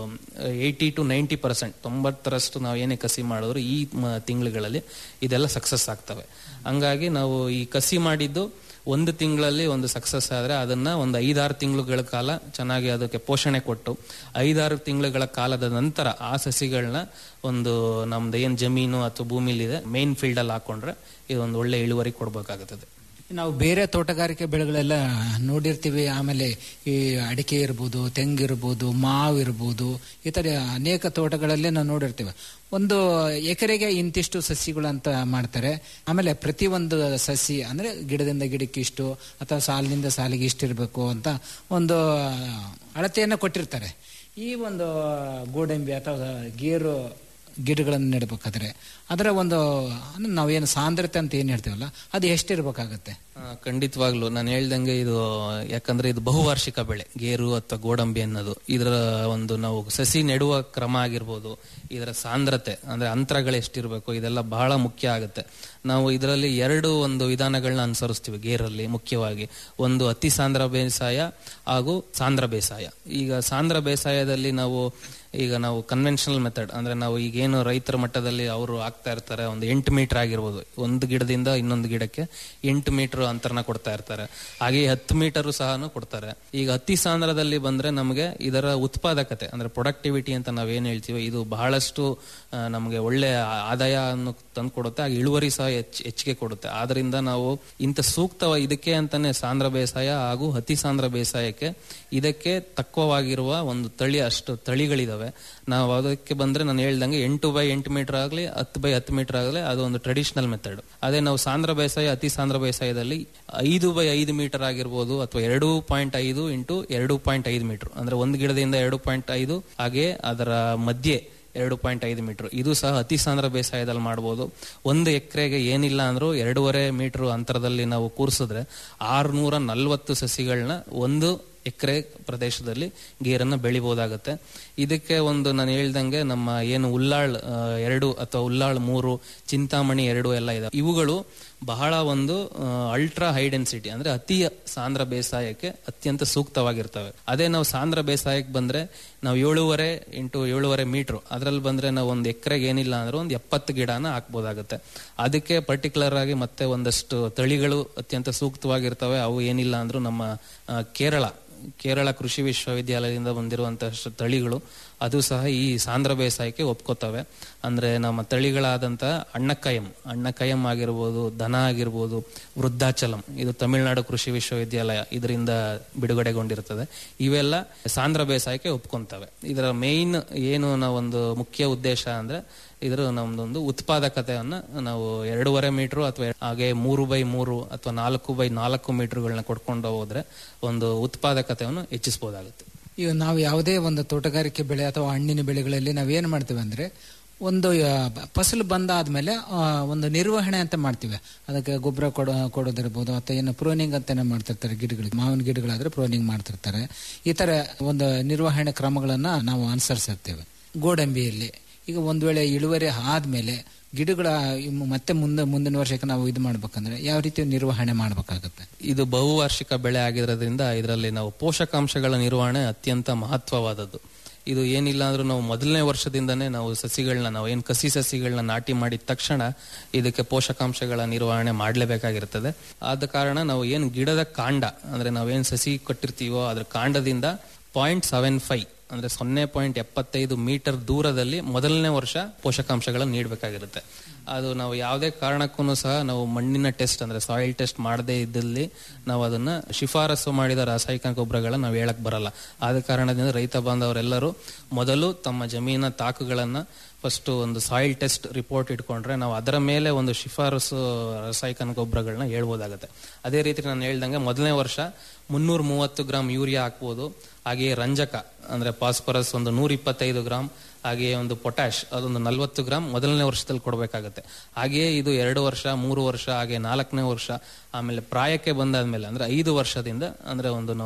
ಏಯ್ಟಿ ಟು ನೈಂಟಿ ಪರ್ಸೆಂಟ್ ತೊಂಬತ್ತರಷ್ಟು ನಾವು ಏನೇ ಕಸಿ ಮಾಡಿದ್ರು ಈ ಮ- ತಿಂಗಳುಗಳಲ್ಲಿ ಇದೆಲ್ಲ ಸಕ್ಸಸ್ ಆಗ್ತವೆ ಹಂಗಾಗಿ ನಾವು ಈ ಕಸಿ ಮಾಡಿದ್ದು ಒಂದು ತಿಂಗಳಲ್ಲಿ ಒಂದು ಸಕ್ಸಸ್ ಆದ್ರೆ ಅದನ್ನ ಒಂದು ಐದಾರು ತಿಂಗಳುಗಳ ಕಾಲ ಚೆನ್ನಾಗಿ ಅದಕ್ಕೆ ಪೋಷಣೆ ಕೊಟ್ಟು ಐದಾರು ತಿಂಗಳುಗಳ ಕಾಲದ ನಂತರ ಆ ಸಸಿಗಳನ್ನ ಒಂದು ನಮ್ದು ಏನ್ ಜಮೀನು ಅಥವಾ ಭೂಮಿಲಿದೆ ಮೇನ್ ಫೀಲ್ಡ್ ಅಲ್ಲಿ ಹಾಕೊಂಡ್ರೆ ಇದು ಒಂದು ಒಳ್ಳೆ ಇಳುವರಿ ಕೊಡ್ಬೇಕಾಗುತ್ತದೆ ನಾವು ಬೇರೆ ತೋಟಗಾರಿಕೆ ಬೆಳೆಗಳೆಲ್ಲ ನೋಡಿರ್ತೀವಿ ಆಮೇಲೆ ಈ ಅಡಿಕೆ ಇರ್ಬೋದು ತೆಂಗಿರ್ಬೋದು ಮಾವು ಇರ್ಬೋದು ಈ ತರ ಅನೇಕ ತೋಟಗಳಲ್ಲಿ ನಾವು ನೋಡಿರ್ತೀವಿ ಒಂದು ಎಕರೆಗೆ ಇಂತಿಷ್ಟು ಸಸಿಗಳು ಅಂತ ಮಾಡ್ತಾರೆ ಆಮೇಲೆ ಪ್ರತಿ ಒಂದು ಸಸಿ ಅಂದ್ರೆ ಗಿಡದಿಂದ ಗಿಡಕ್ಕೆ ಇಷ್ಟು ಅಥವಾ ಸಾಲಿನಿಂದ ಸಾಲಿಗೆ ಇಷ್ಟು ಇರಬೇಕು ಅಂತ ಒಂದು ಅಳತೆಯನ್ನು ಕೊಟ್ಟಿರ್ತಾರೆ ಈ ಒಂದು ಗೋಡಂಬಿ ಅಥವಾ ಗೇರು ಗಿಡಗಳನ್ನು ನೆಡಬೇಕಾದ್ರೆ ಅದರ ಒಂದು ಅಂದ್ರೆ ನಾವೇನು ಸಾಂದ್ರತೆ ಅಂತ ಏನು ಹೇಳ್ತೀವಲ್ಲ ಅದು ಎಷ್ಟಿರ್ಬೇಕಾಗತ್ತೆ ಆ, ಖಂಡಿತವಾಗ್ಲು ನಾನು ಹೇಳ್ದಂಗೆ ಇದು ಯಾಕಂದ್ರೆ ಇದು ಬಹುವಾರ್ಷಿಕ ಬೆಳೆ ಗೇರು ಅಥವಾ ಗೋಡಂಬಿ ಅನ್ನೋದು ಇದರ ಒಂದು ನಾವು ಸಸಿ ನೆಡುವ ಕ್ರಮ ಆಗಿರ್ಬೋದು ಇದರ ಸಾಂದ್ರತೆ ಅಂದ್ರೆ ಅಂತರಗಳು ಎಷ್ಟಿರಬೇಕು ಇದೆಲ್ಲ ಬಹಳ ಮುಖ್ಯ ಆಗುತ್ತೆ ನಾವು ಇದರಲ್ಲಿ ಎರಡು ಒಂದು ವಿಧಾನಗಳನ್ನ ಅನುಸರಿಸ್ತೀವಿ ಗೇರಲ್ಲಿ ಮುಖ್ಯವಾಗಿ ಒಂದು ಅತಿ ಸಾಂದ್ರ ಬೇಸಾಯ ಹಾಗೂ ಸಾಂದ್ರ ಬೇಸಾಯ ಈಗ ಸಾಂದ್ರ ಬೇಸಾಯದಲ್ಲಿ ನಾವು ಈಗ ನಾವು ಕನ್ವೆನ್ಷನಲ್ ಮೆಥಡ್ ಅಂದ್ರೆ ನಾವು ಈಗೇನು ರೈತರ ಮಟ್ಟದಲ್ಲಿ ಅವರು ಆಗ್ತಾ ಇರ್ತಾರೆ ಒಂದು ಎಂಟು ಮೀಟರ್ ಆಗಿರ್ಬೋದು ಒಂದು ಗಿಡದಿಂದ ಇನ್ನೊಂದು ಗಿಡಕ್ಕೆ ಎಂಟು ಮೀಟರ್ ಅಂತರನ ಕೊಡ್ತಾ ಇರ್ತಾರೆ ಹಾಗೆ ಹತ್ತು ಮೀಟರ್ ಸಹ ಕೊಡ್ತಾರೆ ಈಗ ಅತಿ ಸಾಂದ್ರದಲ್ಲಿ ಬಂದ್ರೆ ನಮಗೆ ಇದರ ಉತ್ಪಾದಕತೆ ಅಂದ್ರೆ ಪ್ರೊಡಕ್ಟಿವಿಟಿ ಅಂತ ನಾವೇನ್ ಹೇಳ್ತೀವಿ ಇದು ಬಹಳಷ್ಟು ಆ, ನಮಗೆ ಒಳ್ಳೆ ಆ- ಆದಾಯವನ್ನು ತಂದ್ಕೊಡುತ್ತೆ ಹಾಗೆ ಇಳುವರಿ ಸಹ ಹೆಚ್ಚ್ ಹೆಚ್ಚಿಗೆ ಕೊಡುತ್ತೆ ಆದ್ರಿಂದ ನಾವು ಇಂಥ ಸೂಕ್ತ ಇದಕ್ಕೆ ಅಂತಾನೆ ಸಾಂದ್ರ ಬೇಸಾಯ ಹಾಗೂ ಅತಿ ಸಾಂದ್ರ ಬೇಸಾಯಕ್ಕೆ ಇದಕ್ಕೆ ತಕ್ಕವಾಗಿರುವ ಒಂದು ತಳಿ ಅಷ್ಟು ತಳಿಗಳಿದಾವೆ ನಾವು ಅದಕ್ಕೆ ಬಂದ್ರೆ ನಾನು ಹೇಳ್ದಂಗೆ ಎಂಟು ಬೈ ಎಂಟು ಮೀಟರ್ ಆಗಲಿ ಹತ್ತು ಬೈ ಹತ್ತು ಮೀಟರ್ ಆಗಲಿ ಅದು ಒಂದು ಟ್ರೆಡಿಷನಲ್ ಮೆಥಡ್ ಅದೇ ನಾವು ಸಾಂದ್ರ ಬೇಸಾಯ ಅತಿ ಸಾಂದ್ರ ಬೇಸಾಯದಲ್ಲಿ ಐದು ಬೈ ಐದು ಮೀಟರ್ ಆಗಿರ್ಬೋದು ಅಥವಾ ಎರಡು ಪಾಯಿಂಟ್ ಐದು ಇಂಟು ಎರಡು ಪಾಯಿಂಟ್ ಐದು ಮೀಟರ್ ಅಂದ್ರೆ ಒಂದು ಗಿಡದಿಂದ ಎರಡು ಪಾಯಿಂಟ್ ಐದು ಹಾಗೆ ಅದರ ಮಧ್ಯೆ ಎರಡು ಪಾಯಿಂಟ್ ಐದು ಮೀಟರ್ ಇದು ಸಹ ಅತಿ ಸಾಂದ್ರ ಬೇಸಾಯದಲ್ಲಿ ಮಾಡಬಹುದು ಒಂದು ಎಕರೆಗೆ ಏನಿಲ್ಲ ಅಂದ್ರೂ ಎರಡೂವರೆ ಮೀಟರ್ ಅಂತರದಲ್ಲಿ ನಾವು ಕೂರಿಸಿದ್ರೆ ಆರ್ನೂರ ನಲ್ವತ್ತು ಸಸಿಗಳನ್ನ ಒಂದು ಎಕರೆ ಪ್ರದೇಶದಲ್ಲಿ ಗೇರನ್ನ ಬೆಳಿಬಹುದಾಗತ್ತೆ ಇದಕ್ಕೆ ಒಂದು ನಾನು ಹೇಳ್ದಂಗೆ ನಮ್ಮ ಏನು ಉಲ್ಲಾಳ್ ಆ, ಎರಡು ಅಥವಾ ಉಲ್ಲಾಳ್ ಮೂರು ಚಿಂತಾಮಣಿ ಎರಡು ಎಲ್ಲ ಇದೆ ಇವುಗಳು ಬಹಳ ಒಂದು ಅಲ್ಟ್ರಾ ಹೈ ಡೆನ್ಸಿಟಿ ಅಂದ್ರೆ ಅತಿ ಸಾಂದ್ರ ಬೇಸಾಯಕ್ಕೆ ಅತ್ಯಂತ ಸೂಕ್ತವಾಗಿರ್ತವೆ ಅದೇ ನಾವು ಸಾಂದ್ರ ಬೇಸಾಯಕ್ಕೆ ಬಂದ್ರೆ ನಾವು ಏಳೂವರೆ ಇಂಟು ಏಳೂವರೆ ಮೀಟರ್ ಅದ್ರಲ್ಲಿ ಬಂದ್ರೆ ನಾವು ಒಂದು ಎಕರೆಗೆ ಏನಿಲ್ಲ ಅಂದ್ರೆ ಒಂದು ಎಪ್ಪತ್ತು ಗಿಡನ ಹಾಕ್ಬೋದಾಗುತ್ತೆ ಅದಕ್ಕೆ ಪರ್ಟಿಕ್ಯುಲರ್ ಆಗಿ ಮತ್ತೆ ಒಂದಷ್ಟು ತಳಿಗಳು ಅತ್ಯಂತ ಸೂಕ್ತವಾಗಿರ್ತವೆ ಅವು ಏನಿಲ್ಲ ಅಂದ್ರೂ ನಮ್ಮ ಆ, ಕೇರಳ ಕೇರಳ ಕೃಷಿ ವಿಶ್ವವಿದ್ಯಾಲಯದಿಂದ ಬಂದಿರುವಂತಹ ತಳಿಗಳು ಅದು ಸಹ ಈ ಸಾಂದ್ರ ಬೇಸಾಯಕ್ಕೆ ಒಪ್ಕೋತವೆ ಅಂದ್ರೆ ನಮ್ಮ ತಳಿಗಳಾದಂತ ಅಣ್ಣಕಯಂ ಅಣ್ಣಕಯಂ ಆಗಿರ್ಬೋದು ದನ ಆಗಿರ್ಬೋದು ವೃದ್ಧಾಚಲಂ ಇದು ತಮಿಳುನಾಡು ಕೃಷಿ ವಿಶ್ವವಿದ್ಯಾಲಯ ಇದರಿಂದ ಬಿಡುಗಡೆಗೊಂಡಿರುತ್ತದೆ ಇವೆಲ್ಲ ಸಾಂದ್ರ ಬೇಸಾಯಕ್ಕೆ ಒಪ್ಕೊಂತವೆ ಇದರ ಮೇಯ್ನ್ ಏನು ನಾವೊಂದು ಮುಖ್ಯ ಉದ್ದೇಶ ಅಂದ್ರೆ ಇದರ ನಮ್ದೊಂದು ಉತ್ಪಾದಕತೆಯನ್ನ ನಾವು ಎರಡೂವರೆ ಮೀಟರ್ ಅಥವಾ ಹಾಗೆ ಮೂರು ಬೈ ಮೂರು ಅಥವಾ ನಾಲ್ಕು ಬೈ ನಾಲ್ಕು ಮೀಟರ್ಗಳನ್ನ ಕೊಡ್ಕೊಂಡು ಹೋದ್ರೆ ಒಂದು ಉತ್ಪಾದಕತೆಯನ್ನು ಹೆಚ್ಚಿಸಬಹುದಾಗುತ್ತೆ ಈಗ ನಾವು ಯಾವುದೇ ಒಂದು ತೋಟಗಾರಿಕೆ ಬೆಳೆ ಅಥವಾ ಹಣ್ಣಿನ ಬೆಳೆಗಳಲ್ಲಿ ನಾವೇನು ಮಾಡ್ತೀವಿ ಅಂದ್ರೆ ಒಂದು ಆ, ಬ- ಫಸಲು ಬಂದಾದ್ಮೇಲೆ ಆ, ಒಂದು ನಿರ್ವಹಣೆ ಅಂತ ಮಾಡ್ತೀವಿ ಅದಕ್ಕೆ ಗೊಬ್ಬರ ಕೊಡೋ ಕೊಡೋದಿರ್ಬೋದು ಅಥವಾ ಏನು ಪ್ರೋನಿಂಗ್ ಅಂತಾನೆ ಮಾಡ್ತಿರ್ತಾರೆ ಗಿಡಗಳಿಗೆ ಮಾವಿನ ಗಿಡಗಳಾದ್ರೆ ಪ್ರೋನಿಂಗ್ ಮಾಡ್ತಿರ್ತಾರೆ ಈ ತರ ಒಂದು ನಿರ್ವಹಣೆ ಕ್ರಮಗಳನ್ನ ನಾವು ಅನುಸರಿಸಿರ್ತೇವೆ ಗೋಡಂಬಿಯಲ್ಲಿ ಈಗ ಒಂದ್ ವೇಳೆ ಇಳುವರಿ ಆದ್ಮೇಲೆ ಗಿಡಗಳ ಇನ್ನು ಮತ್ತೆ ಮುಂದೆ ಮುಂದಿನ ವರ್ಷಕ್ಕೆ ನಾವು ಇದು ಮಾಡ್ಬೇಕಂದ್ರೆ ಯಾವ ರೀತಿ ನಿರ್ವಹಣೆ ಮಾಡ್ಬೇಕಾಗತ್ತೆ ಇದು ಬಹುವಾರ್ಷಿಕ ಬೆಳೆ ಆಗಿರೋದ್ರಿಂದ ಇದರಲ್ಲಿ ನಾವು ಪೋಷಕಾಂಶಗಳ ನಿರ್ವಹಣೆ ಅತ್ಯಂತ ಮಹತ್ವವಾದದ್ದು ಇದು ಏನಿಲ್ಲ ಅಂದ್ರೂ ನಾವು ಮೊದಲನೇ ವರ್ಷದಿಂದನೇ ನಾವು ಸಸಿಗಳನ್ನ ನಾವು ಏನು ಕಸಿ ಸಸಿಗಳನ್ನ ನಾಟಿ ಮಾಡಿದ ತಕ್ಷಣ ಇದಕ್ಕೆ ಪೋಷಕಾಂಶಗಳ ನಿರ್ವಹಣೆ ಮಾಡಲೇಬೇಕಾಗಿರ್ತದೆ ಆದ ಕಾರಣ ನಾವು ಏನು ಗಿಡದ ಕಾಂಡ ಅಂದ್ರೆ ನಾವೇನು ಸಸಿ ಕೊಟ್ಟಿರ್ತೀವೋ ಅದ್ರ ಕಾಂಡದಿಂದ ಪಾಯಿಂಟ್ ಸೆವೆನ್ ಫೈವ್ ಅಂದ್ರೆ ಸೊನ್ನೆ ಪಾಯಿಂಟ್ ಎಪ್ಪತ್ತೈದು ಮೀಟರ್ ದೂರದಲ್ಲಿ ಮೊದಲನೇ ವರ್ಷ ಪೋಷಕಾಂಶಗಳನ್ನು ನೀಡಬೇಕಾಗಿರುತ್ತೆ ಅದು ನಾವು ಯಾವುದೇ ಕಾರಣಕ್ಕೂ ಸಹ ನಾವು ಮಣ್ಣಿನ ಟೆಸ್ಟ್ ಅಂದ್ರೆ ಸಾಯಿಲ್ ಟೆಸ್ಟ್ ಮಾಡದೇ ಇದ್ದಲ್ಲಿ ನಾವು ಅದನ್ನ ಶಿಫಾರಸು ಮಾಡಿದ ರಾಸಾಯನಿಕ ಗೊಬ್ಬರಗಳನ್ನ ನಾವು ಹೇಳಕ್ ಬರಲ್ಲ ಆದ ಕಾರಣದಿಂದ ರೈತ ಬಾಂಧವರೆಲ್ಲರೂ ಮೊದಲು ತಮ್ಮ ಜಮೀನ ತಾಕುಗಳನ್ನ ಫಸ್ಟ್ ಒಂದು ಸಾಯಿಲ್ ಟೆಸ್ಟ್ ರಿಪೋರ್ಟ್ ಇಟ್ಕೊಂಡ್ರೆ ನಾವು ಅದರ ಮೇಲೆ ಒಂದು ಶಿಫಾರಸು ರಾಸಾಯನಿಕ ಗೊಬ್ಬರಗಳನ್ನ ಹೇಳ್ಬೋದಾಗತ್ತೆ ಅದೇ ರೀತಿ ನಾನು ಹೇಳ್ದಂಗೆ ಮೊದಲನೇ ವರ್ಷ ಮುನ್ನೂರ ಮೂವತ್ತು ಗ್ರಾಮ್ ಯೂರಿಯಾ ಹಾಕ್ಬೋದು ಹಾಗೆಯೇ ರಂಜಕ ಅಂದ್ರೆ ಫಾಸ್ಫರಸ್ ಒಂದು ನೂರ ಇಪ್ಪತ್ತೈದು ಗ್ರಾಮ್ ಹಾಗೆಯೇ ಒಂದು ಪೊಟ್ಯಾಶ್ ಅದೊಂದು ನಲವತ್ತು ಗ್ರಾಮ್ ಮೊದಲನೇ ವರ್ಷದಲ್ಲಿ ಕೊಡಬೇಕಾಗತ್ತೆ ಹಾಗೆಯೇ ಇದು ಎರಡು ವರ್ಷ ಮೂರು ವರ್ಷ ಹಾಗೆ ನಾಲ್ಕನೇ ವರ್ಷ ಆಮೇಲೆ ಪ್ರಾಯಕ್ಕೆ ಬಂದಾದ್ಮೇಲೆ ಅಂದ್ರೆ ಐದು ವರ್ಷದಿಂದ ಅಂದ್ರೆ ಒಂದು ನಾವು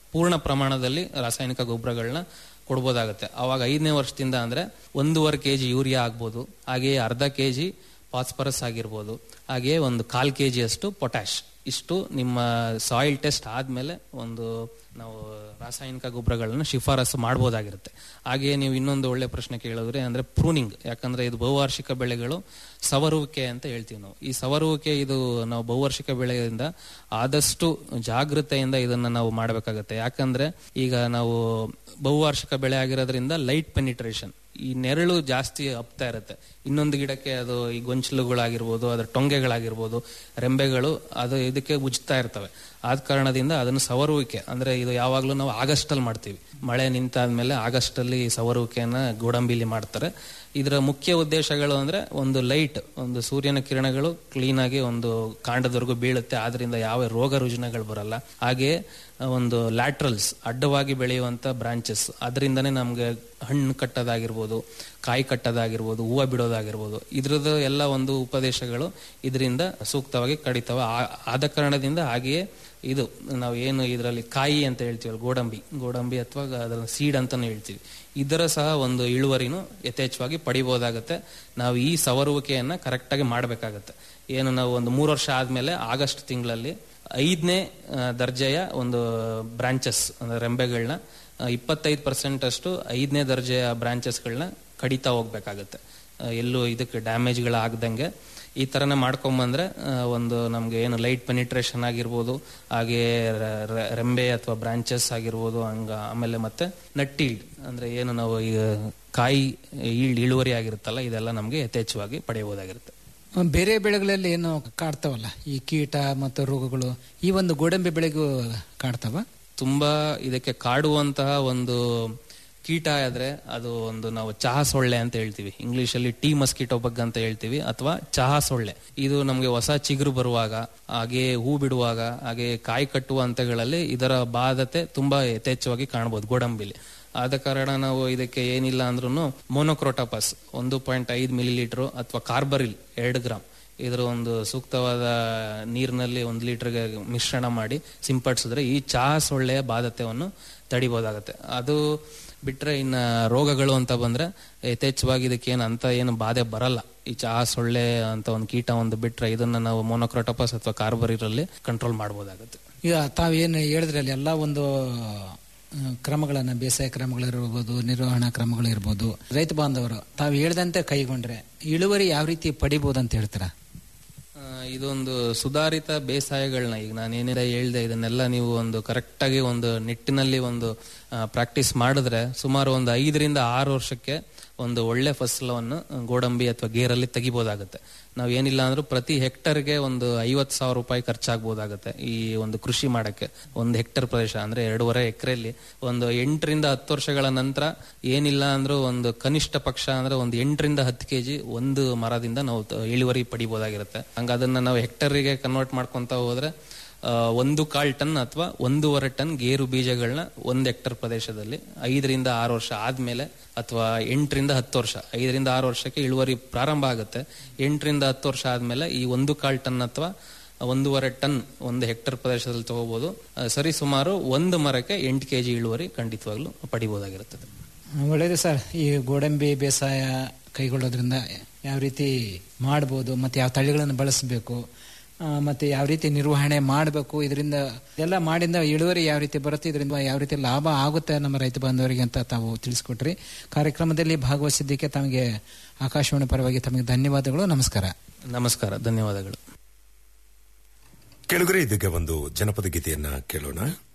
ಪೂರ್ಣ ಪ್ರಮಾಣದಲ್ಲಿ ರಾಸಾಯನಿಕ ಗೊಬ್ಬರಗಳನ್ನ ಕೊಡ್ಬೋದಾಗುತ್ತೆ ಅವಾಗ ಐದನೇ ವರ್ಷದಿಂದ ಅಂದ್ರೆ ಒಂದೂವರೆ ಕೆ ಜಿ ಯೂರಿಯಾ ಆಗ್ಬೋದು ಹಾಗೆಯೇ ಅರ್ಧ ಕೆ ಜಿ ಫಾಸ್ಫರಸ್ ಆಗಿರ್ಬೋದು ಹಾಗೆಯೇ ಒಂದು ಕಾಲ್ ಕೆ ಜಿಯಷ್ಟು ಪೊಟ್ಯಾಶ್ ಇಷ್ಟು ನಿಮ್ಮ ಸಾಯಿಲ್ ಟೆಸ್ಟ್ ಆದಮೇಲೆ ಒಂದು ನಾವು ರಾಸಾಯನಿಕ ಗೊಬ್ಬರಗಳನ್ನು ಶಿಫಾರಸು ಮಾಡ್ಬೋದಾಗಿರುತ್ತೆ ಹಾಗೆಯೇ ನೀವು ಇನ್ನೊಂದು ಒಳ್ಳೆ ಪ್ರಶ್ನೆ ಕೇಳಿದ್ರೆ ಅಂದ್ರೆ ಪ್ರೂನಿಂಗ್ ಯಾಕಂದ್ರೆ ಇದು ಬಹುವಾರ್ಷಿಕ ಬೆಳೆಗಳು ಸವರುವಿಕೆ ಅಂತ ಹೇಳ್ತೀವಿ ನಾವು ಈ ಸವರುವಿಕೆ ಇದು ನಾವು ಬಹುವಾರ್ಷಿಕ ಬೆಳೆಯಿಂದ ಆದಷ್ಟು ಜಾಗೃತೆಯಿಂದ ಇದನ್ನ ನಾವು ಮಾಡಬೇಕಾಗತ್ತೆ ಯಾಕಂದ್ರೆ ಈಗ ನಾವು ಬಹುವಾರ್ಷಿಕ ಬೆಳೆ ಆಗಿರೋದ್ರಿಂದ ಲೈಟ್ ಪೆನಿಟ್ರೇಷನ್ ಈ ನೆರಳು ಜಾಸ್ತಿ ಹಪ್ತಾ ಇರುತ್ತೆ ಇನ್ನೊಂದು ಗಿಡಕ್ಕೆ ಅದು ಈ ಗೊಂಚಲುಗಳಾಗಿರ್ಬೋದು ಅದರ ಟೊಂಗೆಗಳಾಗಿರ್ಬೋದು ರೆಂಬೆಗಳು ಅದು ಇದಕ್ಕೆ ಉಜ್ತಾ ಇರ್ತವೆ ಆದ ಕಾರಣದಿಂದ ಅದನ್ನು ಸವರುವಿಕೆ ಅಂದ್ರೆ ಇದು ಯಾವಾಗಲೂ ನಾವು ಆಗಸ್ಟ್ ಅಲ್ಲಿ ಮಾಡ್ತೀವಿ ಮಳೆ ನಿಂತಾದ್ಮೇಲೆ ಆಗಸ್ಟ್ ಅಲ್ಲಿ ಸವರುವಿಕೆಯನ್ನ ಗೋಡಂಬಿಲಿ ಮಾಡ್ತಾರೆ ಇದರ ಮುಖ್ಯ ಉದ್ದೇಶಗಳು ಅಂದ್ರೆ ಒಂದು ಲೈಟ್ ಒಂದು ಸೂರ್ಯನ ಕಿರಣಗಳು ಕ್ಲೀನ್ ಆಗಿ ಒಂದು ಕಾಂಡದವರೆಗೂ ಬೀಳುತ್ತೆ ಆದ್ರಿಂದ ಯಾವ ರೋಗ ರುಜಿನಗಳು ಬರಲ್ಲ ಹಾಗೆ ಒಂದು ಲ್ಯಾಟ್ರಲ್ಸ್ ಅಡ್ಡವಾಗಿ ಬೆಳೆಯುವಂತ ಬ್ರಾಂಚಸ್ ಅದರಿಂದನೇ ನಮ್ಗೆ ಹಣ್ಣು ಕಟ್ಟೋದಾಗಿರ್ಬೋದು ಕಾಯಿ ಕಟ್ಟೋದಾಗಿರ್ಬೋದು ಹೂವು ಬಿಡೋದಾಗಿರ್ಬೋದು ಇದ್ರದ್ದು ಎಲ್ಲ ಒಂದು ಉಪದೇಶಗಳು ಇದರಿಂದ ಸೂಕ್ತವಾಗಿ ಕಡಿತವ ಆ- ಆದ ಕಾರಣದಿಂದ ಹಾಗೆಯೇ ಇದು ನಾವು ಏನು ಇದರಲ್ಲಿ ಕಾಯಿ ಅಂತ ಹೇಳ್ತೀವಲ್ಲ ಗೋಡಂಬಿ ಗೋಡಂಬಿ ಅಥವಾ ಅದರ ಸೀಡ್ ಅಂತಾನು ಹೇಳ್ತೀವಿ ಇದರ ಸಹ ಒಂದು ಇಳುವರಿನೂ ಯಥೇಚ್ಛವಾಗಿ ಪಡಿಬೋದಾಗತ್ತೆ ನಾವು ಈ ಸವರುವಿಕೆಯನ್ನ ಕರೆಕ್ಟಾಗಿ ಮಾಡಬೇಕಾಗತ್ತೆ ಏನು ನಾವು ಒಂದು ಮೂರು ವರ್ಷ ಆದ್ಮೇಲೆ ಆಗಸ್ಟ್ ತಿಂಗಳಲ್ಲಿ ಐದನೇ ದರ್ಜೆಯ ಒಂದು ಬ್ರಾಂಚಸ್ ಅಂದ್ರೆ ರೆಂಬೆಗಳನ್ನ ಇಪ್ಪತ್ತೈದು ಪರ್ಸೆಂಟ್ ಅಷ್ಟು ಐದನೇ ದರ್ಜೆಯ ಬ್ರಾಂಚಸ್ಗಳನ್ನ ಕಡಿತಾ ಹೋಗ್ಬೇಕಾಗತ್ತೆ ಆ, ಎಲ್ಲೂ ಇದಕ್ಕೆ ಡ್ಯಾಮೇಜ್ಗಳಾಗ್ದಂಗೆ ಈ ಥರನೇ ಮಾಡ್ಕೊಂಬಂದ್ರೆ ಆ, ಒಂದು ನಮಗೆ ಏನು ಲೈಟ್ ಪೆನಿಟ್ರೇಷನ್ ಆಗಿರ್ಬೋದು ಹಾಗೆ ರ- ರ- ರೆಂಬೆ ಅಥವಾ ಬ್ರಾಂಚಸ್ ಆಗಿರ್ಬೋದು ಹಂಗ ಆಮೇಲೆ ಮತ್ತೆ ನಟ್ಟೀಲ್ಡ್ ಅಂದ್ರೆ ಏನು ನಾವು ಈಗ ಕಾಯಿ ಈಲ್ಡ್ ಇಳುವರಿ ಆಗಿರುತ್ತಲ್ಲ ಇದೆಲ್ಲ ನಮಗೆ ಯಥೇಚ್ಛವಾಗಿ ಪಡೆಯಬಹುದಾಗಿರುತ್ತೆ ಬೇರೆ ಬೆಳೆಗಳಲ್ಲಿ ಏನು ಕಾಡ್ತಾವಲ್ಲ ಈ ಕೀಟ ಮತ್ತು ರೋಗಗಳು ಈ ಒಂದು ಗೋಡಂಬಿ ಬೆಳೆಗೂ ಕಾಡ್ತಾವ ತುಂಬಾ ಇದಕ್ಕೆ ಕಾಡುವಂತಹ ಒಂದು ಕೀಟ ಆದ್ರೆ ಅದು ಒಂದು ನಾವು ಚಹಾ ಸೊಳ್ಳೆ ಅಂತ ಹೇಳ್ತೀವಿ ಇಂಗ್ಲಿಷ್ ಅಲ್ಲಿ ಟೀ ಮಸ್ಕಿಟೋ ಬಗ್ ಅಂತ ಹೇಳ್ತೀವಿ ಅಥವಾ ಚಹಾ ಸೊಳ್ಳೆ ಇದು ನಮಗೆ ಹೊಸ ಚಿಗುರು ಬರುವಾಗ ಹಾಗೆ ಹೂ ಬಿಡುವಾಗ ಹಾಗೆ ಕಾಯಿ ಕಟ್ಟುವ ಹಂತಗಳಲ್ಲಿ ಇದರ ಬಾಧತೆ ತುಂಬಾ ಯಥೇಚ್ಛವಾಗಿ ಕಾಣಬಹುದು ಗೋಡಂಬಿಲಿ ಆದ ಕಾರಣ ನಾವು ಇದಕ್ಕೆ ಏನಿಲ್ಲ ಅಂದ್ರೂ ಮೋನೋಕ್ರೋಟಾಪಸ್ ಒಂದು ಪಾಯಿಂಟ್ ಐದು ಮಿಲಿ ಲೀಟರ್ ಅಥವಾ ಕಾರ್ಬರಿಲ್ ಎರಡು ಗ್ರಾಮ್ ಇದರ ಒಂದು ಸೂಕ್ತವಾದ ನೀರಿನಲ್ಲಿ ಒಂದು ಲೀಟರ್ಗೆ ಮಿಶ್ರಣ ಮಾಡಿ ಸಿಂಪಡಿಸಿದ್ರೆ ಈ ಚಹಾ ಸೊಳ್ಳೆಯ ಬಾಧತೆಯನ್ನು ತಡಿಬೋದಾಗತ್ತೆ ಅದು ಬಿಟ್ರೆ ಇನ್ನ ರೋಗಗಳು ಅಂತ ಬಂದ್ರೆ ಯಥೇಚ್ಛವಾಗಿ ಇದಕ್ಕೆ ಏನು ಅಂತ ಏನು ಬಾಧೆ ಬರಲ್ಲ ಈ ಚಹಾ ಸೊಳ್ಳೆ ಅಂತ ಒಂದು ಕೀಟ ಒಂದು ಬಿಟ್ರೆ ಇದನ್ನ ನಾವು ಮೋನೋಕ್ರೋಟೋಪಸ್ ಅಥವಾ ಕಾರ್ಬರಿರಲ್ಲಿ ಕಂಟ್ರೋಲ್ ಮಾಡ್ಬೋದಾಗುತ್ತೆ ಈಗ ತಾವೇನು ಹೇಳಿದ್ರಲ್ಲಿ ಎಲ್ಲ ಒಂದು ಆ, ಕ್ರಮಗಳನ್ನ ಬೇಸಾಯ ಕ್ರಮಗಳಿರ್ಬೋದು ನಿರ್ವಹಣಾ ಕ್ರಮಗಳಿರ್ಬೋದು ರೈತ ಬಾಂಧವರು ತಾವು ಹೇಳ್ದಂತೆ ಕೈಗೊಂಡ್ರೆ ಇಳುವರಿ ಯಾವ ರೀತಿ ಪಡಿಬಹುದು ಅಂತ ಹೇಳ್ತೀರಾ ಆ, ಇದೊಂದು ಸುಧಾರಿತ ಬೇಸಾಯಗಳನ್ನ ಈಗ ನಾನು ಏನಿದೆ ಹೇಳ್ದೆ ಇದನ್ನೆಲ್ಲ ನೀವು ಒಂದು ಕರೆಕ್ಟ್ ಆಗಿ ಒಂದು ನಿಟ್ಟಿನಲ್ಲಿ ಒಂದು ಪ್ರಾಕ್ಟೀಸ್ ಮಾಡಿದ್ರೆ ಸುಮಾರು ಒಂದು ಐದರಿಂದ ಆರು ವರ್ಷಕ್ಕೆ ಒಂದು ಒಳ್ಳೆ ಫಸಲವನ್ನು ಗೋಡಂಬಿ ಅಥವಾ ಗೇರಲ್ಲಿ ತೆಗಿಬೋದಾಗುತ್ತೆ ನಾವು ಏನಿಲ್ಲ ಅಂದ್ರೂ ಪ್ರತಿ ಹೆಕ್ಟರ್ಗೆ ಒಂದು ಐವತ್ತು ಸಾವಿರ ರೂಪಾಯಿ ಖರ್ಚಾಗ್ಬೋದಾಗುತ್ತೆ ಈ ಒಂದು ಕೃಷಿ ಮಾಡಕ್ಕೆ ಒಂದು ಹೆಕ್ಟರ್ ಪ್ರದೇಶ ಅಂದ್ರೆ ಎರಡೂವರೆ ಎಕರೆಯಲ್ಲಿ ಒಂದು ಎಂಟರಿಂದ ಹತ್ತು ವರ್ಷಗಳ ನಂತರ ಏನಿಲ್ಲ ಅಂದ್ರೂ ಒಂದು ಕನಿಷ್ಠ ಪಕ್ಷ ಅಂದ್ರೆ ಒಂದು ಎಂಟರಿಂದ ಹತ್ತು ಕೆಜಿ ಒಂದು ಮರದಿಂದ ನಾವು ತ- ಇಳುವರಿ ಪಡಿಬೋದಾಗಿರುತ್ತೆ ಹಂಗ ಅದನ್ನ ನಾವು ಹೆಕ್ಟರ್ಗೆ ಕನ್ವರ್ಟ್ ಮಾಡ್ಕೊಂತ ಹೋದ್ರೆ ಆ, ಒಂದು ಕಾಲ್ ಟನ್ ಅಥವಾ ಒಂದೂವರೆ ಟನ್ ಗೇರು ಬೀಜಗಳನ್ನ ಒಂದು ಹೆಕ್ಟರ್ ಪ್ರದೇಶದಲ್ಲಿ ಐದರಿಂದ ಆರು ವರ್ಷ ಆದ್ಮೇಲೆ ಅಥವಾ ಎಂಟರಿಂದ ಹತ್ತು ವರ್ಷ ಐದರಿಂದ ಆರು ವರ್ಷಕ್ಕೆ ಇಳುವರಿ ಪ್ರಾರಂಭ ಆಗುತ್ತೆ ಎಂಟರಿಂದ ಹತ್ತು ವರ್ಷ ಆದ್ಮೇಲೆ ಈ ಒಂದು ಕಾಲ್ ಟನ್ ಅಥವಾ ಒಂದೂವರೆ ಟನ್ ಒಂದು ಹೆಕ್ಟರ್ ಪ್ರದೇಶದಲ್ಲಿ ತಗೋಬಹುದು ಆ, ಸರಿ ಸುಮಾರು ಒಂದು ಮರಕ್ಕೆ ಎಂಟು ಕೆಜಿ ಇಳುವರಿ ಖಂಡಿತವಾಗ್ಲೂ ಪಡಿಬಹುದಾಗಿರುತ್ತದೆ ಒಳ್ಳೇದು ಸರ್ ಈ ಗೋಡಂಬಿ ಬೇಸಾಯ ಕೈಗೊಳ್ಳೋದ್ರಿಂದ ಯಾವ ರೀತಿ ಮಾಡ್ಬೋದು ಮತ್ತೆ ಯಾವ ತಳಿಗಳನ್ನು ಬಳಸಬೇಕು ಮತ್ತೆ ಯಾವ ರೀತಿ ನಿರ್ವಹಣೆ ಮಾಡಬೇಕು ಇದರಿಂದ ಎಲ್ಲ ಮಾಡಿಂದ ಇಳುವರಿ ಯಾವ ರೀತಿ ಬರುತ್ತೆ ಇದರಿಂದ ಯಾವ ರೀತಿ ಲಾಭ ಆಗುತ್ತೆ ನಮ್ಮ ರೈತ ಬಾಂಧವರಿಗೆ ಅಂತ ತಾವು ತಿಳಿಸ್ಕೊಟ್ರಿ ಕಾರ್ಯಕ್ರಮದಲ್ಲಿ ಭಾಗವಹಿಸಿದ್ದಕ್ಕೆ ತಮಗೆ ಆಕಾಶವಾಣಿ ಪರವಾಗಿ ತಮಗೆ ಧನ್ಯವಾದಗಳು ನಮಸ್ಕಾರ ನಮಸ್ಕಾರ ಧನ್ಯವಾದಗಳು ಕೆಳಗರೆ ಇದೀಗ ಒಂದು ಜನಪದ ಗೀತೆಯನ್ನ ಕೇಳೋಣ